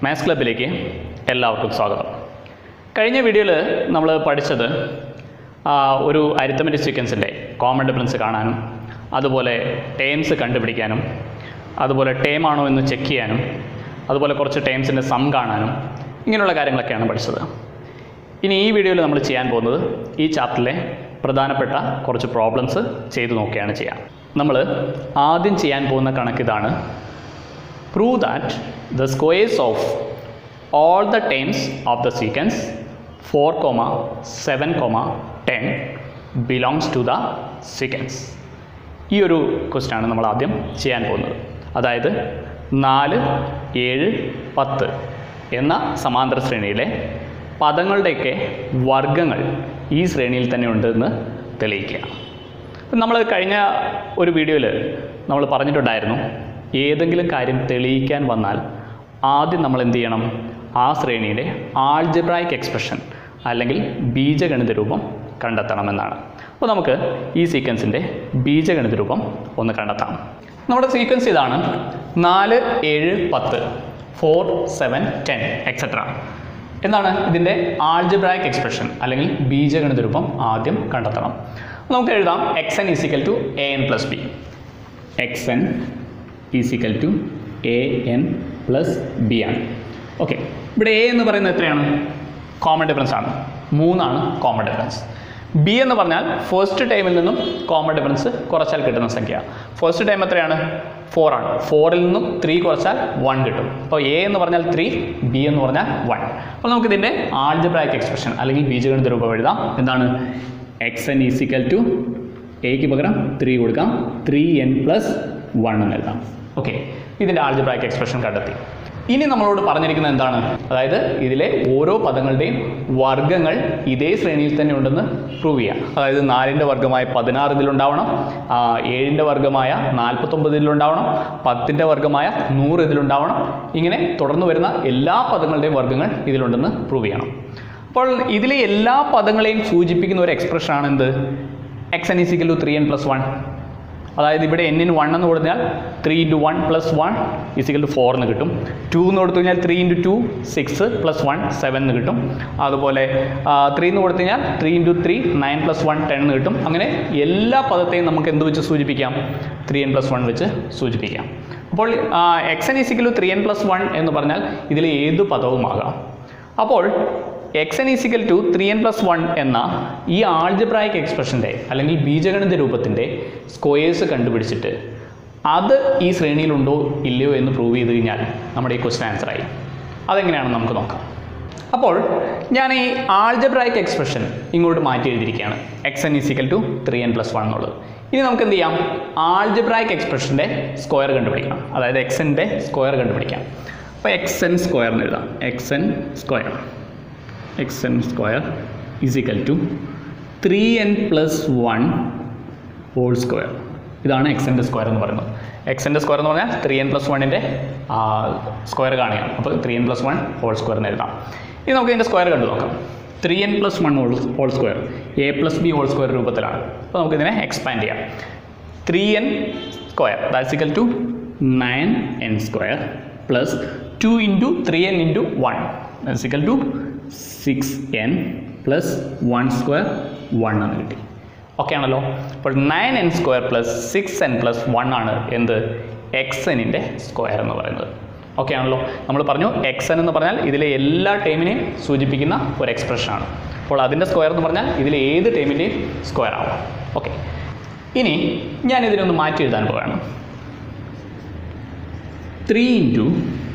maths ക്ലബിലേക്ക് എല്ലാവർക്കും സ്വാഗതം കഴിഞ്ഞ വീഡിയോയിൽ നമ്മൾ പഠിച്ചത് ആ, ഒരു അരിത്തമെറ്റിക് സീക്വൻസിൻ്റെ കോമൺ ഡിഫറൻസ് കാണാനും അതുപോലെ ടേംസ് കണ്ടുപിടിക്കാനും അതുപോലെ ടേം ആണോ എന്ന് ചെക്ക് ചെയ്യാനും അതുപോലെ കുറച്ച് ടേംസിൻ്റെ സം കാണാനും ഇങ്ങനെയുള്ള കാര്യങ്ങളൊക്കെയാണ് പഠിച്ചത് ഇനി ഈ വീഡിയോയിൽ നമ്മൾ ചെയ്യാൻ പോകുന്നത് ഈ ചാപ്റ്ററിലെ പ്രധാനപ്പെട്ട കുറച്ച് പ്രോബ്ലംസ് ചെയ്തു നോക്കുകയാണ് ചെയ്യുക നമ്മൾ ആദ്യം ചെയ്യാൻ പോകുന്ന കണക്കിതാണ് prove that the squares of all the terms of the sequence 4 comma 7 comma 10 belongs to the sequence ഈ ഒരു ക്വസ്റ്റ്യൻ ആണ് നമ്മൾ ആദ്യം ചെയ്യാൻ പോകുന്നത് അതായത് നാല് ഏഴ് പത്ത് എന്ന സമാന്തര ശ്രേണിയിലെ പദങ്ങളുടെയൊക്കെ വർഗങ്ങൾ ഈ ശ്രേണിയിൽ തന്നെ ഉണ്ടെന്ന് തെളിയിക്കുക നമ്മൾ കഴിഞ്ഞ ഒരു വീഡിയോയിൽ നമ്മൾ പറഞ്ഞിട്ടുണ്ടായിരുന്നു ഏതെങ്കിലും കാര്യം തെളിയിക്കാൻ വന്നാൽ ആദ്യം നമ്മൾ എന്ത് ചെയ്യണം ആ ശ്രേണിയുടെ ആൾജബ്രായിക് എക്സ്പ്രഷൻ അല്ലെങ്കിൽ ബീജഗണിത രൂപം കണ്ടെത്തണമെന്നാണ് അപ്പോൾ നമുക്ക് ഈ സീക്വൻസിൻ്റെ ബീജഗണിത രൂപം ഒന്ന് കണ്ടെത്താം നമ്മുടെ സീക്വൻസ് ഇതാണ് നാല് ഏഴ് പത്ത് ഫോർ സെവൻ ടെൻ എക്സെട്ര എന്താണ് ഇതിൻ്റെ ആൾജബ്രായിക് എക്സ്പ്രഷൻ അല്ലെങ്കിൽ ബീജഗണിത രൂപം ആദ്യം കണ്ടെത്തണം നമുക്ക് എഴുതാം x n is equal to a n plus b x n is equal to a n plus b ആണ് ഓക്കെ ഇവിടെ എ എന്ന് പറയുന്നത് എത്രയാണ് കോമൺ ഡിഫറൻസ് ആണ് മൂന്നാണ് കോമൺ ഡിഫറൻസ് ബി എന്ന് പറഞ്ഞാൽ ഫസ്റ്റ് ടൈമിൽ നിന്നും കോമൺ ഡിഫറൻസ് കുറച്ചാൽ കിട്ടുന്ന സംഖ്യ ഫസ്റ്റ് ടൈം എത്രയാണ് ഫോർ ആണ് ഫോറിൽ നിന്നും ത്രീ കുറച്ചാൽ വൺ കിട്ടും അപ്പോൾ എ എന്ന് പറഞ്ഞാൽ ത്രീ ബി എന്ന് പറഞ്ഞാൽ വൺ അപ്പോൾ നമുക്കിതിൻ്റെ ആൾജബ്രായിക് എക്സ്പ്രഷൻ അല്ലെങ്കിൽ ബീജഗണിത രൂപം എഴുതാം എന്താണ് എക്സ് എൻ ഈസിക്കൽ ടു എക്ക് പകരം ത്രീ കൊടുക്കാം ത്രീ എൻ പ്ലസ് വൺ എന്ന് എഴുതാം ഓക്കെ ഇതിൻ്റെ ആൾജബ്രായിക് എക്സ്പ്രഷൻ കണ്ടെത്തി ഇനി നമ്മളോട് പറഞ്ഞിരിക്കുന്നത് എന്താണ് അതായത് ഇതിലെ ഓരോ പദങ്ങളുടെയും വർഗ്ഗങ്ങൾ ഇതേ ശ്രേണിയിൽ തന്നെ ഉണ്ടെന്ന് പ്രൂവ് ചെയ്യാം അതായത് നാലിൻ്റെ വർഗ്ഗമായ പതിനാറ് ഇതിലുണ്ടാവണം ആ, ഏഴിൻ്റെ വർഗ്ഗമായ നാൽപ്പത്തൊമ്പത് ഇതിലുണ്ടാവണം പത്തിൻ്റെ വർഗ്ഗമായ നൂറ് ഇതിലുണ്ടാവണം ഇങ്ങനെ തുടർന്ന് വരുന്ന എല്ലാ പദങ്ങളുടെയും വർഗ്ഗങ്ങൾ ഇതിലുണ്ടെന്ന് പ്രൂവ് ചെയ്യണം അപ്പോൾ ഇതിലെ എല്ലാ പദങ്ങളെയും സൂചിപ്പിക്കുന്ന ഒരു എക്സ്പ്രഷനാണ് എന്ത് x n is equal to three n plus one അതായത് ഇവിടെ എന്നിന് വൺ എന്ന് കൊടുത്താൽ three into one plus one is equal to four എന്ന് കിട്ടും ടു എന്ന് കൊടുത്തു കഴിഞ്ഞാൽ three into two six plus one seven എന്ന് കിട്ടും അതുപോലെ ത്രീ എന്ന് കൊടുത്തു കഴിഞ്ഞാൽ three into three nine plus one ten എന്ന് കിട്ടും അങ്ങനെ എല്ലാ പദത്തെയും നമുക്ക് എന്ത് വെച്ച് സൂചിപ്പിക്കാം ത്രീ എൻ പ്ലസ് വൺ വെച്ച് സൂചിപ്പിക്കാം അപ്പോൾ x n is equal to three n plus one എന്ന് പറഞ്ഞാൽ ഇതിലെ ഏത് പദവുമാകാം അപ്പോൾ x n is equal to three n plus one എന്ന ഈ ആൾജബ്രായിക് എക്സ്പ്രഷൻ്റെ അല്ലെങ്കിൽ ബീജഗണിത രൂപത്തിൻ്റെ സ്ക്വയേഴ്സ് കണ്ടുപിടിച്ചിട്ട് അത് ഈ ശ്രേണിയിലുണ്ടോ ഇല്ലയോ എന്ന് പ്രൂവ് ചെയ്ത് കഴിഞ്ഞാൽ നമ്മുടെ ഈ ക്വസ്റ്റൻ ആൻസറായി അതെങ്ങനെയാണെന്ന് നമുക്ക് നോക്കാം അപ്പോൾ ഞാൻ ഈ ആൾജബ്രായിക് എക്സ്പ്രഷൻ ഇങ്ങോട്ട് മാറ്റി എഴുതിയിരിക്കുകയാണ് x n is equal to three n plus one എന്നുള്ളത് ഇനി നമുക്ക് എന്ത് ചെയ്യാം ആൾജബ്രായിക് എക്സ്പ്രഷൻ്റെ സ്ക്വയർ കണ്ടുപിടിക്കണം അതായത് എക്സിൻ്റെ സ്ക്വയർ കണ്ടുപിടിക്കാം അപ്പോൾ എക്സ് എൻ സ്ക്വയർ എന്ന് എഴുതാം x n square x n square is equal to three n plus one whole square ഇതാണ് എക്സിൻ്റെ സ്ക്വയർ എന്ന് പറയുന്നത് എക്സിൻ്റെ സ്ക്വയർ എന്ന് പറഞ്ഞാൽ ത്രീ എൻ പ്ലസ് വണ്ണിൻ്റെ സ്ക്വയർ കാണുകയാണ് അപ്പോൾ three n plus one whole square എന്ന് എഴുതാം ഇനി നമുക്ക് ഇതിൻ്റെ സ്ക്വയർ കണ്ടു നോക്കാം three n plus one whole whole square a plus b whole square രൂപത്തിലാണ് അപ്പോൾ നമുക്കിതിനെ എക്സ്പാൻഡ് ചെയ്യാം three n square that's equal to nine n square plus two into three n into one that's equal to six n plus one square one എന്ന് കിട്ടി okay ആണല്ലോ അപ്പോൾ nine n square plus six n plus one ആണ് എന്ത് X എന്നിൻ്റെ square എന്ന് പറയുന്നത് okay ആണല്ലോ നമ്മൾ പറഞ്ഞു എക്സ് എൻ എന്ന് പറഞ്ഞാൽ ഇതിലെ എല്ലാ ടൈമിനെയും സൂചിപ്പിക്കുന്ന ഒരു എക്സ്പ്രഷനാണ് അപ്പോൾ അതിൻ്റെ സ്ക്വയർ എന്ന് പറഞ്ഞാൽ ഇതിലെ ഏത് ടൈമിൻ്റെയും സ്ക്വയർ ആവാം ഓക്കെ ഇനി ഞാൻ ഇതിനൊന്ന് മാറ്റി എഴുതാൻ പോവുകയാണ് three into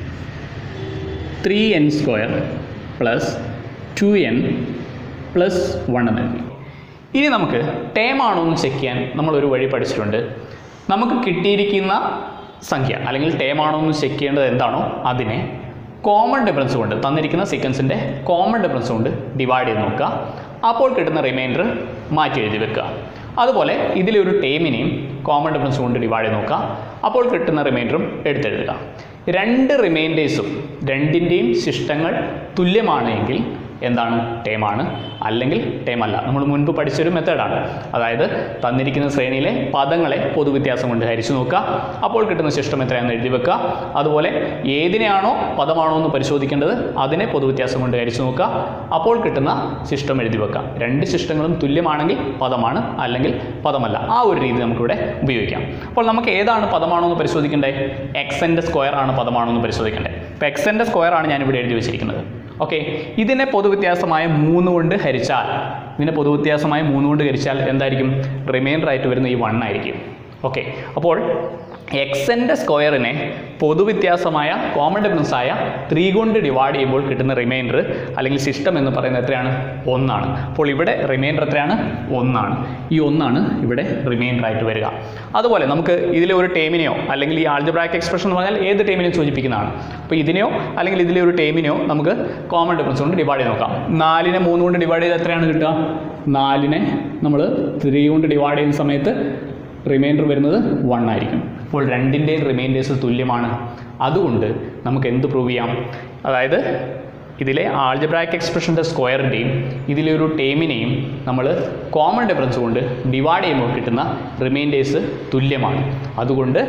three n square plus two n plus one എന്ന് എഴുതി ഇനി നമുക്ക് ടേം ആണോ എന്ന് ചെക്ക് ചെയ്യാൻ നമ്മളൊരു വഴി പഠിച്ചിട്ടുണ്ട് നമുക്ക് കിട്ടിയിരിക്കുന്ന സംഖ്യ അല്ലെങ്കിൽ ടേം ആണോ എന്ന് ചെക്ക് ചെയ്യേണ്ടത് എന്താണോ അതിനെ കോമൺ ഡിഫറൻസ് കൊണ്ട് തന്നിരിക്കുന്ന സീക്വൻസിൻ്റെ കോമൺ ഡിഫറൻസ് കൊണ്ട് ഡിവൈഡ് ചെയ്ത് നോക്കുക അപ്പോൾ കിട്ടുന്ന റിമൈൻഡർ മാറ്റി എഴുതി വെക്കുക അതുപോലെ ഇതിലെ ഒരു ടേമിനെയും കോമൺ ഡിഫറൻസ് കൊണ്ട് ഡിവൈഡ് ചെയ്ത് നോക്കുക അപ്പോൾ കിട്ടുന്ന റിമൈൻഡറും എടുത്തെഴുതുക രണ്ട് റിമൈൻഡേഴ്സും രണ്ടിൻ്റെയും ശിഷ്ടങ്ങൾ തുല്യമാണെങ്കിൽ എന്താണ് ടേമാണ് അല്ലെങ്കിൽ ടേം അല്ല നമ്മൾ മുൻപ് പഠിച്ചൊരു മെത്തേഡാണ് അതായത് തന്നിരിക്കുന്ന ശ്രേണിയിലെ പദങ്ങളെ പൊതുവ്യത്യാസം കൊണ്ട് ഹരിച്ചു നോക്കുക അപ്പോൾ കിട്ടുന്ന ശിഷ്ടം എത്രയാണെന്ന് എഴുതി വെക്കുക അതുപോലെ ഏതിനെയാണോ പദമാണോ എന്ന് പരിശോധിക്കേണ്ടത് അതിനെ പൊതുവ്യത്യാസം കൊണ്ട് ഹരിച്ചു നോക്കുക അപ്പോൾ കിട്ടുന്ന ശിഷ്ടം എഴുതി വെക്കുക രണ്ട് ശിഷ്ടങ്ങളും തുല്യമാണെങ്കിൽ പദമാണ് അല്ലെങ്കിൽ പദമല്ല ആ ഒരു രീതി നമുക്കിവിടെ ഉപയോഗിക്കാം അപ്പോൾ നമുക്ക് ഏതാണ് പദമാണോ എന്ന് പരിശോധിക്കേണ്ടത് എക്സൻ്റെ സ്ക്വയർ ആണ് പദമാണോ എന്ന് പരിശോധിക്കേണ്ടത് ഇപ്പോൾ എക്സൻ്റെ സ്ക്വയർ ആണ് ഞാനിവിടെ എഴുതി വെച്ചിരിക്കുന്നത് ഓക്കെ ഇതിനെ പൊതുവ്യത്യാസമായ മൂന്ന് കൊണ്ട് ഹരിച്ചാൽ ഇതിനെ പൊതുവ്യത്യാസമായ മൂന്ന് കൊണ്ട് ഹരിച്ചാൽ എന്തായിരിക്കും റിമൈൻഡർ ആയിട്ട് വരുന്ന ഈ വൺ ആയിരിക്കും ഓക്കെ അപ്പോൾ എക്സൻ്റെ സ്ക്വയറിനെ പൊതുവ്യത്യാസമായ കോമൺ ഡിഫറൻസ് ആയ ത്രീ കൊണ്ട് ഡിവൈഡ് ചെയ്യുമ്പോൾ കിട്ടുന്ന റിമൈൻഡർ അല്ലെങ്കിൽ സിസ്റ്റം എന്ന് പറയുന്നത് എത്രയാണ് ഒന്നാണ് അപ്പോൾ ഇവിടെ റിമൈൻഡർ എത്രയാണ് ഒന്നാണ് ഈ ഒന്നാണ് ഇവിടെ റിമൈൻഡർ ആയിട്ട് വരിക അതുപോലെ നമുക്ക് ഇതിലെ ഒരു ടേമിനെയോ അല്ലെങ്കിൽ ഈ ആൾജബ്രാക്ക് എക്സ്പ്രഷൻ എന്ന് പറഞ്ഞാൽ ഏത് ടേമിനെയും സൂചിപ്പിക്കുന്നതാണ് അപ്പോൾ ഇതിനെയോ അല്ലെങ്കിൽ ഇതിലെ ഒരു ടേമിനെയോ നമുക്ക് കോമൺ ഡിഫറൻസ് കൊണ്ട് ഡിവൈഡ് ചെയ്ത് നോക്കാം നാലിനെ മൂന്ന് കൊണ്ട് ഡിവൈഡ് ചെയ്ത് എത്രയാണ് കിട്ടുക നാലിനെ നമ്മൾ ത്രീ കൊണ്ട് ഡിവൈഡ് ചെയ്യുന്ന സമയത്ത് റിമൈൻഡർ വരുന്നത് വൺ ആയിരിക്കും അപ്പോൾ രണ്ടിൻ്റെയും റിമൈൻഡേഴ്സ് തുല്യമാണ് അതുകൊണ്ട് നമുക്ക് എന്ത് പ്രൂവ് ചെയ്യാം അതായത് ഇതിലെ ആൾജബ്രാക്ക് എക്സ്പ്രഷൻ്റെ സ്ക്വയറിൻ്റെയും ഇതിലെ ഒരു ടേമിനെയും നമ്മൾ കോമൺ ഡിഫറൻസ് കൊണ്ട് ഡിവൈഡ് ചെയ്യുമ്പോൾ കിട്ടുന്ന റിമൈൻഡേഴ്സ് തുല്യമാണ് അതുകൊണ്ട്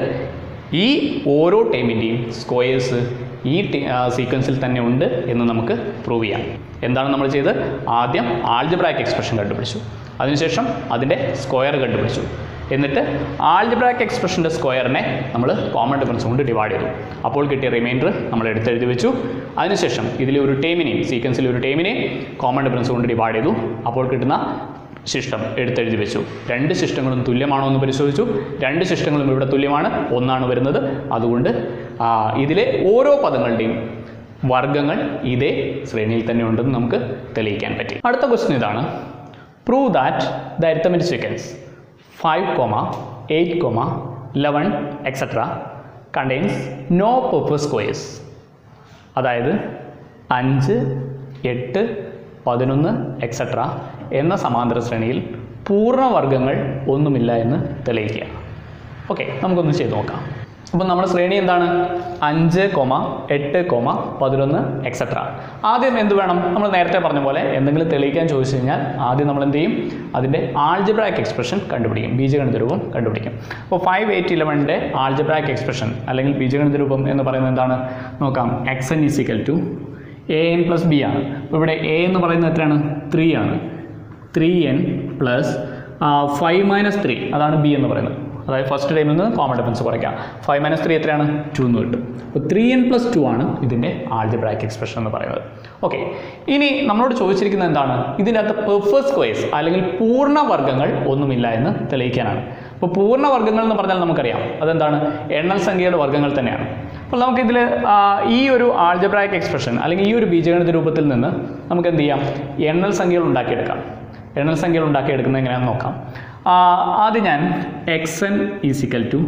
ഈ ഓരോ ടേമിൻ്റെയും സ്ക്വയേഴ്സ് ഈ സീക്വൻസിൽ തന്നെ ഉണ്ട് എന്ന് നമുക്ക് പ്രൂവ് ചെയ്യാം എന്താണ് നമ്മൾ ചെയ്തത് ആദ്യം ആൾജബ്രാക്ക് എക്സ്പ്രഷൻ കണ്ടുപിടിച്ചു അതിനുശേഷം അതിൻ്റെ സ്ക്വയർ കണ്ടുപിടിച്ചു എന്നിട്ട് ആൾജബ്രാക്ക് എക്സ്പ്രഷൻ്റെ സ്ക്വയറിനെ നമ്മൾ കോമൺ ഡിഫറൻസ് കൊണ്ട് ഡിവൈഡ് ചെയ്തു അപ്പോൾ കിട്ടിയ റിമൈൻഡർ നമ്മൾ എടുത്തെഴുതി വെച്ചു അതിനുശേഷം ഇതിലെ ഒരു ടേമിനെയും സീക്വൻസിലെ ഒരു ടേമിനെയും കോമൺ ഡിഫറൻസ് കൊണ്ട് ഡിവൈഡ് ചെയ്തു അപ്പോൾ കിട്ടുന്ന ശിഷ്ടം എടുത്തെഴുതി വെച്ചു രണ്ട് ശിഷ്ടങ്ങളും തുല്യമാണോ എന്ന് പരിശോധിച്ചു രണ്ട് ശിഷ്ടങ്ങളും ഇവിടെ തുല്യമാണ് ഒന്നാണ് വരുന്നത് അതുകൊണ്ട് ആ, ഇതിലെ ഓരോ പദങ്ങളുടെയും വർഗ്ഗങ്ങൾ ഇതേ ശ്രേണിയിൽ തന്നെ ഉണ്ടെന്ന് നമുക്ക് തെളിയിക്കാൻ പറ്റി അടുത്ത ക്വസ്റ്റ്യൻ ഇതാണ് prove that the arithmetic sequence five comma eight comma eleven etcetera contains no perfect squares അതായത് അഞ്ച് എട്ട് പതിനൊന്ന് എക്സെട്ര എന്ന സമാന്തര ശ്രേണിയിൽ പൂർണ്ണവർഗ്ഗങ്ങൾ ഒന്നുമില്ല എന്ന് തെളിയിക്കുക ഓക്കെ നമുക്കൊന്ന് ചെയ്ത് നോക്കാം അപ്പോൾ നമ്മുടെ ശ്രേണി എന്താണ് അഞ്ച് കൊമ എട്ട് കൊമ പതിനൊന്ന് എക്സെട്ര ആദ്യം എന്ത് വേണം നമ്മൾ നേരത്തെ പറഞ്ഞ പോലെ എന്തെങ്കിലും തെളിയിക്കാൻ ചോദിച്ചു കഴിഞ്ഞാൽ ആദ്യം നമ്മൾ എന്ത് ചെയ്യും അതിൻ്റെ ആൾജബ്രാക്ക് എക്സ്പ്രഷൻ കണ്ടുപിടിക്കും ബീജഗണിത രൂപം കണ്ടുപിടിക്കും അപ്പോൾ ഫൈവ് എയ്റ്റ് ഇലവൻ്റെ ആൾജബ്രാക്ക് എക്സ്പ്രഷൻ അല്ലെങ്കിൽ ബീജഗണിത രൂപം എന്ന് പറയുന്നത് എന്താണ് നോക്കാം x n is equal to a n plus b ആണ് അപ്പോൾ ഇവിടെ എ എന്ന് പറയുന്നത് എത്രയാണ് ത്രീ ആണ് three n plus five minus three അതാണ് ബി എന്ന് പറയുന്നത് അതായത് ഫസ്റ്റ് ടൈമിൽ നിന്ന് കോമൺ ഡിഫറൻസ് കുറയ്ക്കാം ഫൈവ് മൈനസ് ത്രീ എത്രയാണ് ടു എന്ന് കിട്ടും അപ്പോൾ ത്രീ എൻ പ്ലസ് ടു ആണ് ഇതിൻ്റെ ആൾജബ്രാക്ക് എക്സ്പ്രഷൻ എന്ന് പറയുന്നത് ഓക്കെ ഇനി നമ്മളോട് ചോദിച്ചിരിക്കുന്നത് എന്താണ് ഇതിൻ്റെ അകത്ത് പെർഫസ് സ്ക്വയേഴ്സ് അല്ലെങ്കിൽ പൂർണ്ണവർഗ്ഗങ്ങൾ ഒന്നുമില്ല എന്ന് തെളിയിക്കാനാണ് അപ്പോൾ പൂർണ്ണവർഗ്ഗങ്ങൾ എന്ന് പറഞ്ഞാൽ നമുക്കറിയാം അതെന്താണ് എണ്ണൽ സംഖ്യയുടെ വർഗ്ഗങ്ങൾ തന്നെയാണ് അപ്പോൾ നമുക്കിതിൽ ഈ ഒരു ആൾജബ്രാക്ക് എക്സ്പ്രഷൻ അല്ലെങ്കിൽ ഈ ഒരു ബീജഗണിത രൂപത്തിൽ നിന്ന് നമുക്ക് എന്ത് ചെയ്യാം എണ്ണൽ സംഖ്യകൾ ഉണ്ടാക്കിയെടുക്കാം എണ്ണൽ സംഖ്യകൾ ഉണ്ടാക്കിയെടുക്കുന്നത് എങ്ങനെയാണെന്ന് നോക്കാം ആ, ആദ്യം ഞാൻ x n is equal to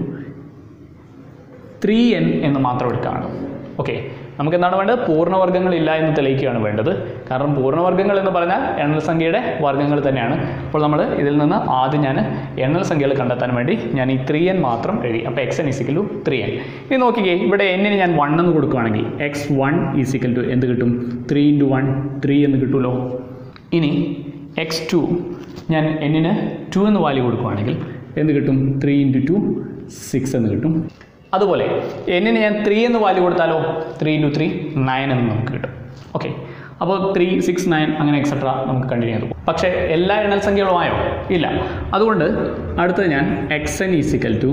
three n എന്ന് മാത്രം എടുക്കുകയാണ് ഓക്കെ നമുക്ക് എന്താണ് വേണ്ടത് പൂർണ്ണവർഗ്ഗങ്ങളില്ല എന്ന് തെളിയിക്കുകയാണ് വേണ്ടത് കാരണം പൂർണ്ണവർഗ്ഗങ്ങൾ എന്ന് പറഞ്ഞാൽ എണ്ണൽ സംഖ്യയുടെ വർഗ്ഗങ്ങൾ തന്നെയാണ് അപ്പോൾ നമ്മൾ ഇതിൽ നിന്ന് ആദ്യം ഞാൻ എണ്ണൽ സംഖ്യകൾ കണ്ടെത്താൻ വേണ്ടി ഞാൻ ഈ ത്രീ എൻ മാത്രം എഴുതി അപ്പോൾ x n is equal to three n ഇനി നോക്കിക്കേ ഇവിടെ എന്നിന് ഞാൻ വൺ എന്ന് കൊടുക്കുകയാണെങ്കിൽ എക്സ് വൺ ഈസിക്കൽ ടു എന്ത് കിട്ടും ത്രീ ഇൻറ്റു വൺ ത്രീ എന്ന് കിട്ടുമല്ലോ ഇനി എക്സ് ടു ഞാൻ എന്നിന് ടു എന്ന് വാല്യൂ കൊടുക്കുകയാണെങ്കിൽ എന്ത് കിട്ടും ത്രീ ഇൻറ്റു ടു സിക്സ് എന്ന് കിട്ടും അതുപോലെ എന്നിന് ഞാൻ ത്രീ എന്ന് വാല്യൂ കൊടുത്താലോ ത്രീ ഇൻറ്റു ത്രീ നയൻ എന്ന് നമുക്ക് കിട്ടും ഓക്കെ അപ്പോൾ ത്രീ സിക്സ് നയൻ അങ്ങനെ എക്സെട്ര നമുക്ക് കണ്ടിന്യൂ ചെയ്തു പോകും പക്ഷേ എല്ലാ എണ്ണൽ സംഖ്യകളും ആയോ ഇല്ല അതുകൊണ്ട് അടുത്തത് ഞാൻ x n is equal to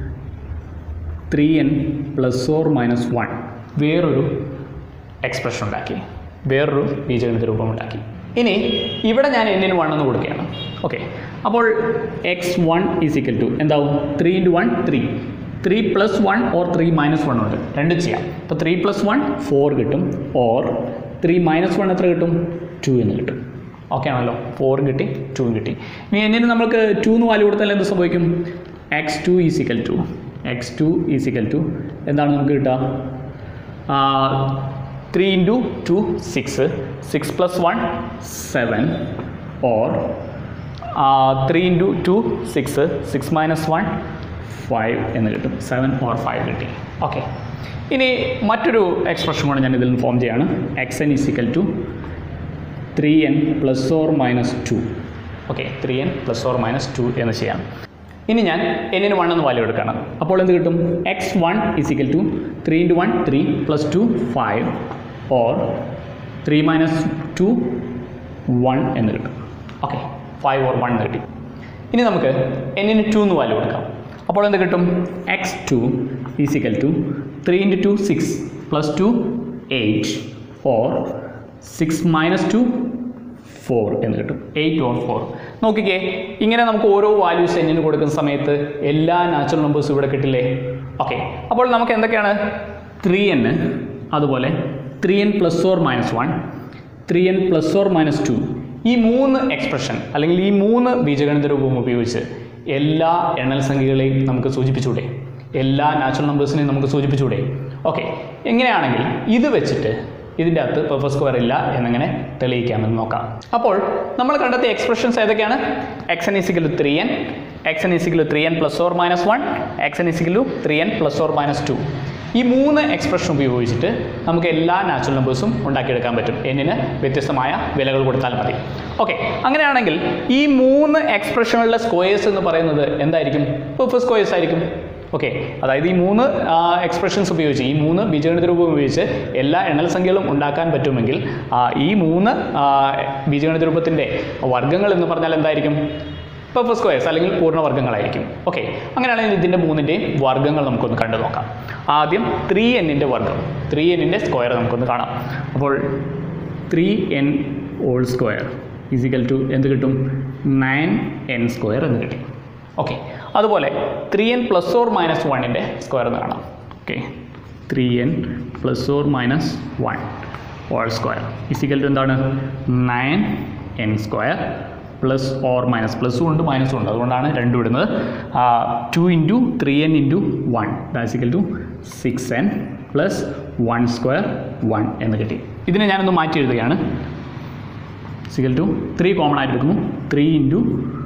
three n plus or minus one വേറൊരു എക്സ്പ്രഷൻ ഉണ്ടാക്കി വേറൊരു ബീജഗണിത രൂപം ഉണ്ടാക്കി ഇനി ഇവിടെ ഞാൻ എന്നിന് വൺ എന്ന് കൊടുക്കുകയാണ് ഓക്കെ അപ്പോൾ x one is equal to എന്താവും three into one three three plus one or three minus one ഉണ്ട് രണ്ടും ചെയ്യാം അപ്പോൾ ത്രീ പ്ലസ് വൺ ഫോർ കിട്ടും ഓർ ത്രീ മൈനസ് വൺ എത്ര കിട്ടും ടു എന്ന് കിട്ടും ഓക്കെ ആണല്ലോ ഫോറും കിട്ടി ടൂവും കിട്ടി ഇനി എന്നിന് നമുക്ക് ടു എന്ന് വാല്യൂ കൊടുത്താൽ എന്ത് സംഭവിക്കും x two is equal to x two is equal to എന്താണ് നമുക്ക് കിട്ടുക three into two six six plus one seven or three into two six six minus one five എന്ന് കിട്ടും സെവൻ ഓർ ഫൈവ് കിട്ടി ഓക്കെ ഇനി മറ്റൊരു എക്സ്പ്രഷൻ കൂടെ ഞാൻ ഇതിൽ നിന്ന് ഫോം ചെയ്യാണ് x n is equal to three n plus or minus two okay three n plus or minus two എന്ന് ചെയ്യാം ഇനി ഞാൻ എന്നിന് വൺ എന്ന് വാല്യൂ എടുക്കണം അപ്പോൾ എന്ത് കിട്ടും x one is equal to three into one three plus two five or three minus two one എന്ന് കിട്ടും ഓക്കെ ഫൈവ് ഓർ വൺ എന്ന് കിട്ടി ഇനി നമുക്ക് എന്നിന് ടു എന്ന് വാല്യൂ കൊടുക്കാം അപ്പോൾ എന്ത് കിട്ടും x two is equal to three into two six plus two eight or six minus two four എന്ന് കിട്ടും എയ്റ്റ് ഓർ ഫോർ നോക്കിക്കേ ഇങ്ങനെ നമുക്ക് ഓരോ വാല്യൂസ് എന്നിന് കൊടുക്കുന്ന സമയത്ത് എല്ലാ നാച്ചുറൽ നമ്പേഴ്സും ഇവിടെ കിട്ടില്ലേ ഓക്കെ അപ്പോൾ നമുക്ക് എന്തൊക്കെയാണ് ത്രീ എൻ അതുപോലെ three n plus or minus one three n plus or minus two ഈ മൂന്ന് എക്സ്പ്രഷൻ അല്ലെങ്കിൽ ഈ മൂന്ന് ബീജഗണിത രൂപം ഉപയോഗിച്ച് എല്ലാ എണ്ണൽ സംഖ്യകളെയും നമുക്ക് സൂചിപ്പിച്ചൂടെ എല്ലാ നാച്ചുറൽ നമ്പേഴ്സിനെയും നമുക്ക് സൂചിപ്പിച്ചൂടെ ഓക്കെ എങ്ങനെയാണെങ്കിൽ ഇത് വെച്ചിട്ട് ഇതിൻ്റെ അകത്ത് പെർഫർ സ്ക്വയർ ഇല്ല എന്നിങ്ങനെ തെളിയിക്കാമെന്ന് നോക്കാം അപ്പോൾ നമ്മൾ കണ്ടെത്തിയ എക്സ്പ്രഷൻസ് ഏതൊക്കെയാണ് x n is equal three n x n is equal three n plus or minus one x n is equal three n plus or minus two ഈ മൂന്ന് എക്സ്പ്രഷൻ ഉപയോഗിച്ചിട്ട് നമുക്ക് എല്ലാ നാച്ചുറൽ നമ്പേഴ്സും ഉണ്ടാക്കിയെടുക്കാൻ പറ്റും എന്നിന് വ്യത്യസ്തമായ വിലകൾ കൊടുത്താൽ മതി ഓക്കെ അങ്ങനെയാണെങ്കിൽ ഈ മൂന്ന് എക്സ്പ്രഷനുകളുടെ സ്ക്വയേഴ്സ് എന്ന് പറയുന്നത് എന്തായിരിക്കും പെർഫർ സ്ക്വയേഴ്സ് ആയിരിക്കും ഓക്കെ അതായത് ഈ മൂന്ന് എക്സ്പ്രഷൻസ് ഉപയോഗിച്ച് ഈ മൂന്ന് ബീജഗണിത രൂപം ഉപയോഗിച്ച് എല്ലാ എണ്ണൽ സംഖ്യകളും ഉണ്ടാക്കാൻ പറ്റുമെങ്കിൽ ആ, ഈ മൂന്ന് ആ, ബീജഗണിത രൂപത്തിൻ്റെ വർഗ്ഗങ്ങൾ എന്ന് പറഞ്ഞാൽ എന്തായിരിക്കും പെർഫർ സ്ക്വയേഴ്സ് അല്ലെങ്കിൽ പൂർണ്ണവർഗ്ഗങ്ങളായിരിക്കും ഓക്കെ അങ്ങനെയാണെങ്കിൽ ഇതിൻ്റെ മൂന്നിൻ്റെയും വർഗ്ഗങ്ങൾ നമുക്കൊന്ന് കണ്ടു നോക്കാം ആദ്യം ത്രീ എന്നിൻ്റെ വർഗ്ഗം ത്രീ എന്നിൻ്റെ സ്ക്വയർ നമുക്കൊന്ന് കാണാം അപ്പോൾ three n whole square is equal to എന്ത് കിട്ടും നയൻ എൻ സ്ക്വയർ എന്ന് കിട്ടി ഓക്കെ അതുപോലെ three n plus or minus വണ്ണിൻ്റെ സ്ക്വയർ എന്ന് കാണാം okay three n plus or minus one whole square is equal to എന്താണ് nine n square plus or minus പ്ലസും ഉണ്ട് മൈനസും ഉണ്ട് അതുകൊണ്ടാണ് രണ്ടും ഇടുന്നത് two into three n into one that's equal to six n plus one square one എന്ന് കിട്ടി ഇതിനെ ഞാനൊന്ന് മാറ്റി എഴുതുകയാണ് സിക്കൽ ടു ത്രീ കോമൺ ആയിട്ട് എടുക്കുന്നു three into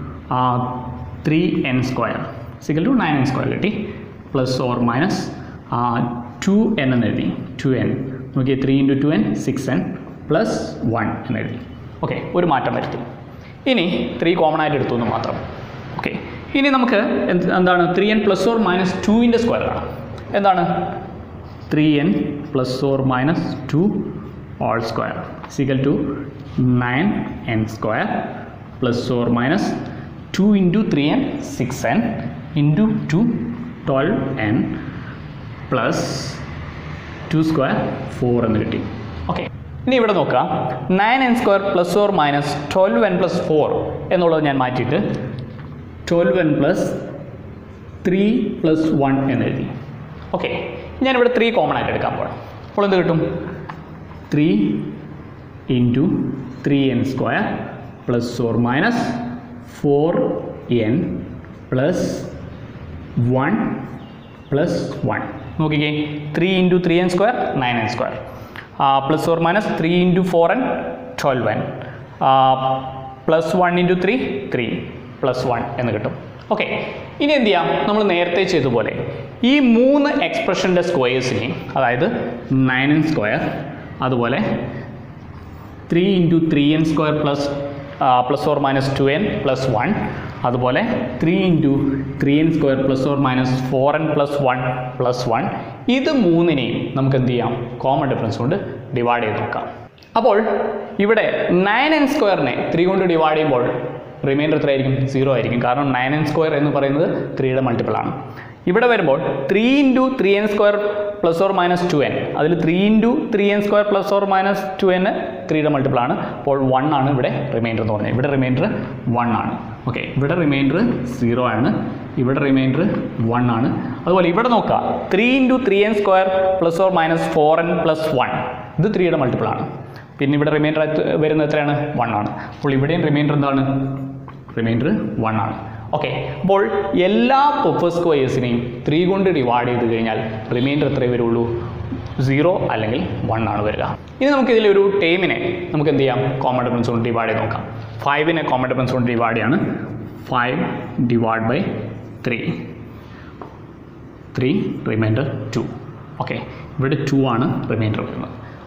three n square is equal to nine n square കിട്ടി plus or minus two n എന്ന് എഴുതി ടു എൻ നോക്കിയേ three into two n six n plus one എന്ന് എഴുതി ഓക്കെ ഒരു മാറ്റം വരുത്തി ഇനി ത്രീ കോമൺ ആയിട്ട് എടുത്തു എന്ന് മാത്രം ഓക്കെ ഇനി നമുക്ക് എന്ത് എന്താണ് three n plus or minus ടുവിൻ്റെ സ്ക്വയർ കാണാം എന്താണ് three n plus or minus two whole square is equal to nine n square plus or minus two into three n six n into two twelve n plus two square four എന്ന് കിട്ടി okay ഇനി ഇവിടെ നോക്കാം nine n square plus or minus twelve n plus four എന്നുള്ളത് ഞാൻ മാറ്റിയിട്ട് twelve n plus three plus one എന്ന് എഴുതി ഓക്കെ ഞാനിവിടെ ത്രീ കോമൺ ആയിട്ട് എടുക്കാൻ പോകണം അപ്പോൾ എന്ത് കിട്ടും three into three n square plus or minus four n plus one plus one നോക്കിക്കേ three into three n square nine n square plus or minus three into four n twelve n plus one into three three plus one എന്ന് കിട്ടും okay ഇനി എന്ത് ചെയ്യാം നമ്മൾ നേരത്തെ ചെയ്തതുപോലെ ഈ മൂന്ന് എക്സ്പ്രഷൻ്റെ സ്ക്വയേഴ്സിനെയും അതായത് നയൻ എൻ സ്ക്വയർ അതുപോലെ three into three n square plus plus or minus two n plus one അതുപോലെ three into three n square plus or minus four n plus one plus one ഇത് മൂന്നിനെയും നമുക്ക് എന്ത് ചെയ്യാം കോമൺ ഡിഫറൻസ് കൊണ്ട് divide ചെയ്ത് നോക്കാം അപ്പോൾ ഇവിടെ നയൻ എൻ സ്ക്വയറിനെ ത്രീ കൊണ്ട് ഡിവൈഡ് ചെയ്യുമ്പോൾ റിമൈൻഡർ എത്രയായിരിക്കും സീറോ ആയിരിക്കും കാരണം നയൻ എൻ സ്ക്വയർ എന്ന് പറയുന്നത് ത്രീയുടെ മൾട്ടിപ്പിൾ ആണ് ഇവിടെ വരുമ്പോൾ three into three n square plus or minus two n അതിൽ three into three n square plus or minus two n ത്രീയുടെ മൾട്ടിപ്പിൾ ആണ് അപ്പോൾ വൺ ആണ് ഇവിടെ റിമൈൻഡർ എന്ന് പറഞ്ഞത് ഇവിടെ റിമൈൻഡർ വൺ ആണ് ഓക്കെ ഇവിടെ റിമൈൻഡർ സീറോ ആണ് ഇവിടെ റിമൈൻഡർ വൺ ആണ് അതുപോലെ ഇവിടെ നോക്കുക three into three n square plus or minus four n plus one ഇത് ത്രീയുടെ മൾട്ടിപ്പിൾ ആണ് പിന്നെ ഇവിടെ റിമൈൻഡർ വരുന്നത് എത്രയാണ് വൺ ആണ് അപ്പോൾ ഇവിടെയും റിമൈൻഡർ എന്താണ് റിമൈൻഡർ വൺ ആണ് ഓക്കെ അപ്പോൾ എല്ലാ പെർപ്പസ് സ്ക്വയേഴ്സിനെയും ത്രീ കൊണ്ട് ഡിവൈഡ് ചെയ്ത് കഴിഞ്ഞാൽ റിമൈൻഡർ എത്രയേ വരുള്ളൂ സീറോ അല്ലെങ്കിൽ വൺ ആണ് വരിക ഇനി നമുക്ക് ഇതിലൊരു ടേമിനെ നമുക്ക് എന്ത് ചെയ്യാം കോമൺ ഡിഫറൻസ് കൊണ്ട് ഡിവൈഡ് ചെയ്ത് നോക്കാം ഫൈവിനെ കോമൺ ഡിഫറൻസ് കൊണ്ട് ഡിവൈഡ് ചെയ്യാണ് five divide by three three remainder two okay ഇവിടെ ടു ആണ് റിമൈൻഡർ വരുന്നത്